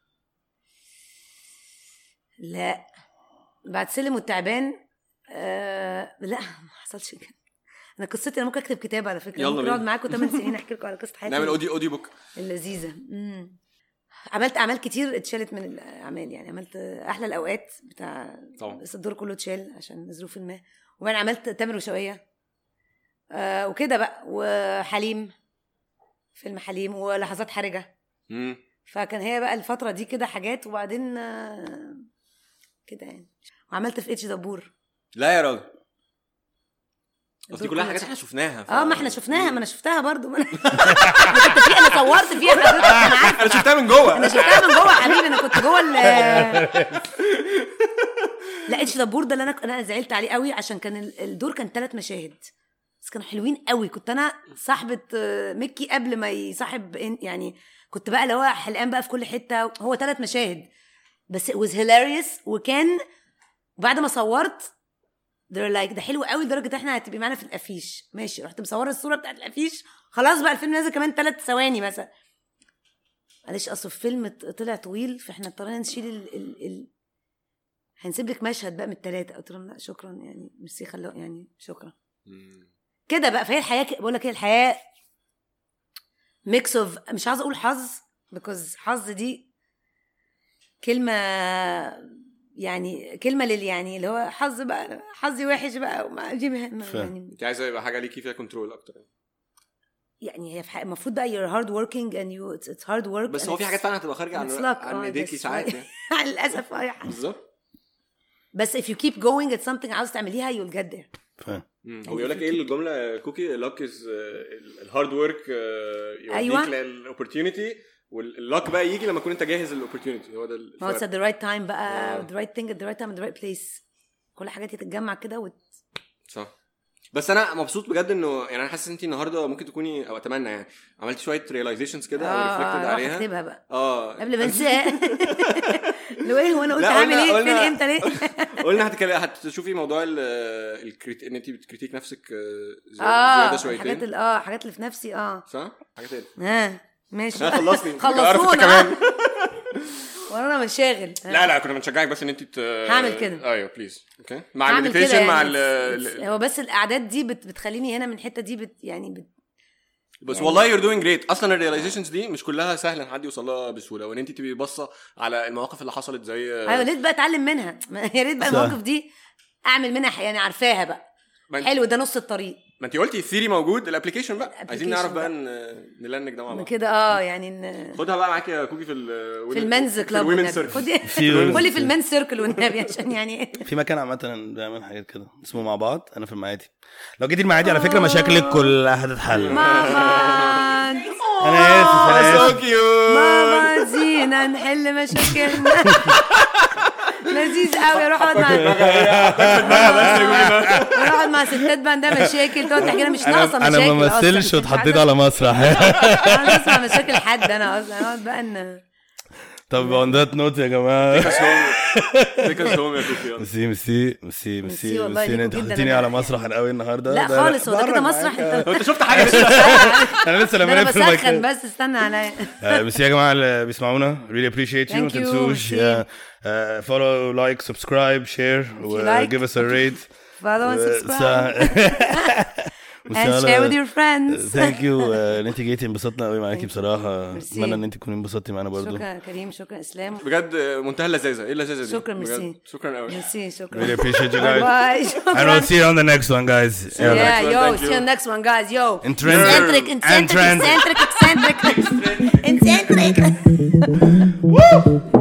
لا بعد سلم والتعبان آه لا ما حصلش كده انا قصتي انا ممكن اكتب كتاب على فكره يلا ممكن بينا. اقعد معاكم 8 سنين احكي لكم على قصه حياتي نعمل اوديو اوديو بوك اللذيذه امم عملت اعمال كتير اتشالت من الاعمال يعني عملت احلى الاوقات بتاع طبعا بس الدور كله اتشال عشان ظروف ما وبعدين عملت تامر وشوقية آه وكده بقى وحليم فيلم حليم ولحظات حرجة مم. فكان هي بقى الفترة دي كده حاجات وبعدين آه كده يعني وعملت في اتش دبور لا يا راجل قصدي الدور كلها كله حاجات اتشال. احنا شفناها ف... اه ما احنا شفناها ما انا شفتها برضو ما انا أنا كنت فيها انا صورت فيها حضرتك انا عارفه انا شفتها من جوه انا شفتها من جوه يا حبيبي انا كنت جوه ال لا اتش دبور ده اللي انا انا زعلت عليه قوي عشان كان ال- الدور كان ثلاث مشاهد بس كانوا حلوين قوي كنت انا صاحبه آه، ميكي قبل ما يصاحب إن- يعني كنت بقى اللي هو حلقان بقى في كل حته هو ثلاث مشاهد بس it was hilarious وكان بعد ما صورت they're like ده حلو قوي لدرجه احنا هتبقي معانا في الافيش ماشي رحت مصوره الصوره بتاعت الافيش خلاص بقى الفيلم نازل كمان ثلاث ثواني مثلا معلش اصل الفيلم ط- طلع طويل فاحنا اضطرينا نشيل ال, ال, ال... هنسيب لك مشهد بقى من الثلاثه قلت لهم لا شكرا يعني ميرسي خلو يعني شكرا مم. كده بقى فهي الحياه ك- بقول لك هي الحياه ميكس اوف مش عاوزه اقول حظ بيكوز حظ دي كلمه يعني كلمه لل يعني اللي هو حظ بقى حظي وحش بقى وما دي مه- ما- فاهم. يعني انت عايزه يبقى حاجه ليكي فيها كنترول اكتر يعني هي في حق- المفروض بقى you're hard working and you it's, it's hard work بس and هو في it's- حاجات فعلا هتبقى خارجه عن it's luck. عن آه، ايديكي that's ساعات right. يعني للاسف اه يا حبيبي. بالظبط بس if you keep going at something عاوز تعمليها you'll get there فاهم مم. هو بيقول لك ايه الجمله كوكي luck از الهارد ورك أيوة. يوديك للاوبورتيونيتي واللك بقى يجي لما تكون انت جاهز للاوبورتيونيتي هو ده ما هو it's الفرق. at the right time بقى آه. the right thing at the right time at the right place كل حاجات تتجمع كده وت... صح بس انا مبسوط بجد انه يعني انا حاسس ان انت النهارده ممكن تكوني او اتمنى يعني عملت شويه ريلايزيشنز كده او اه ريفلكتد آه، عليها اكتبها بقى اه قبل ما انساها لو ايه هو انا قلت لا، هعمل قلنا- ايه قلنا- فين امتى ليه قلنا هتكلم هتشوفي موضوع ال الكريت ان انت بتكريتيك نفسك آه، زي- اه زياده الحاجات شويتين ال- اه الحاجات اللي في نفسي اه صح؟ حاجات ايه؟ ها ماشي لا خلصني خلصونا كمان ورانا مشاغل لا لا كنا بنشجعك بس ان انت ت... هعمل كده. ايوه بليز اوكي مع هعمل المديتيشن كده مع يعني ال it's- ال- هو بس الاعداد دي بت... بتخليني هنا من الحته دي بت... يعني بت... بس يعني- والله يور دوينج جريت اصلا الريلايزيشنز دي مش كلها سهل ان حد يوصل لها بسهوله وان انت تبقي باصه على المواقف اللي حصلت زي ايوه يا ريت بقى اتعلم منها يا ريت بقى صح. المواقف دي اعمل منها يعني عارفاها بقى ما انت, حلو ده نص الطريق ما انت قلتي الثيري موجود الابلكيشن بقى عايزين الapplication نعرف بقى بقى. ان نلنك ده مع من بعض كده اه يعني ان خدها بقى معاك يا كوكي في ال في المنز كلاب الومن والنبي. سيركل خدي في- قولي في المنز سيركل والنبي عشان يعني في مكان عامة بيعمل حاجات كده اسمه مع بعض انا في المعادي لو جيتي المعادي على فكرة مشاكلك كلها هتتحل ماما انا اسف انا سو اسف كيوت ماما زينا نحل مشاكلنا لذيذ قوي اروح اقعد مع اروح اقعد مع ستات بقى عندها مشاكل تقعد تحكي لنا مش ناقصه انا مشاكل انا ما أصلاً. مثلش مش واتحطيت عايزة- على مسرح عايزه اسمع مشاكل حد انا اصلا اقعد بقى ان طب اون ذات نوت يا جماعة تيك اس هوم يا كوكي يلا. ميرسي ميرسي ميرسي ميرسي والله ميرسي ان ليكوا انت جداً حطيتيني أنا- على مسرح قوي النهارده لا ده- خالص هو ده كده بهرج مسرح معاك. انت هو انت شفت حاجه انا لسه ده لما انا نقفل بسخن المكان بس استنى عليا آه، ميرسي يا جماعه اللي بيسمعونا really appreciate you ما Thank you, تنسوش merci. uh, follow like subscribe share و like. give us a rate follow and و- subscribe س- and share with your friends ثانك يو ان انت جيتي انبسطنا قوي معاكي Thank you. بصراحه ميرسي. اتمنى ان انت تكوني انبسطتي معانا برضو شكرا كريم شكرا اسلام بجد منتهى اللذاذه ايه اللذاذه دي شكرا، بجد. ميرسي. شكرا قوي ميرسي شكرا really appreciate you باي guys باي and we'll see you on the next one guys you. يلا. Yeah, Next one, yo, thank see you you. next one, guys. Yo, And trend. eccentric, And eccentric, trend. eccentric, eccentric, eccentric. Woo!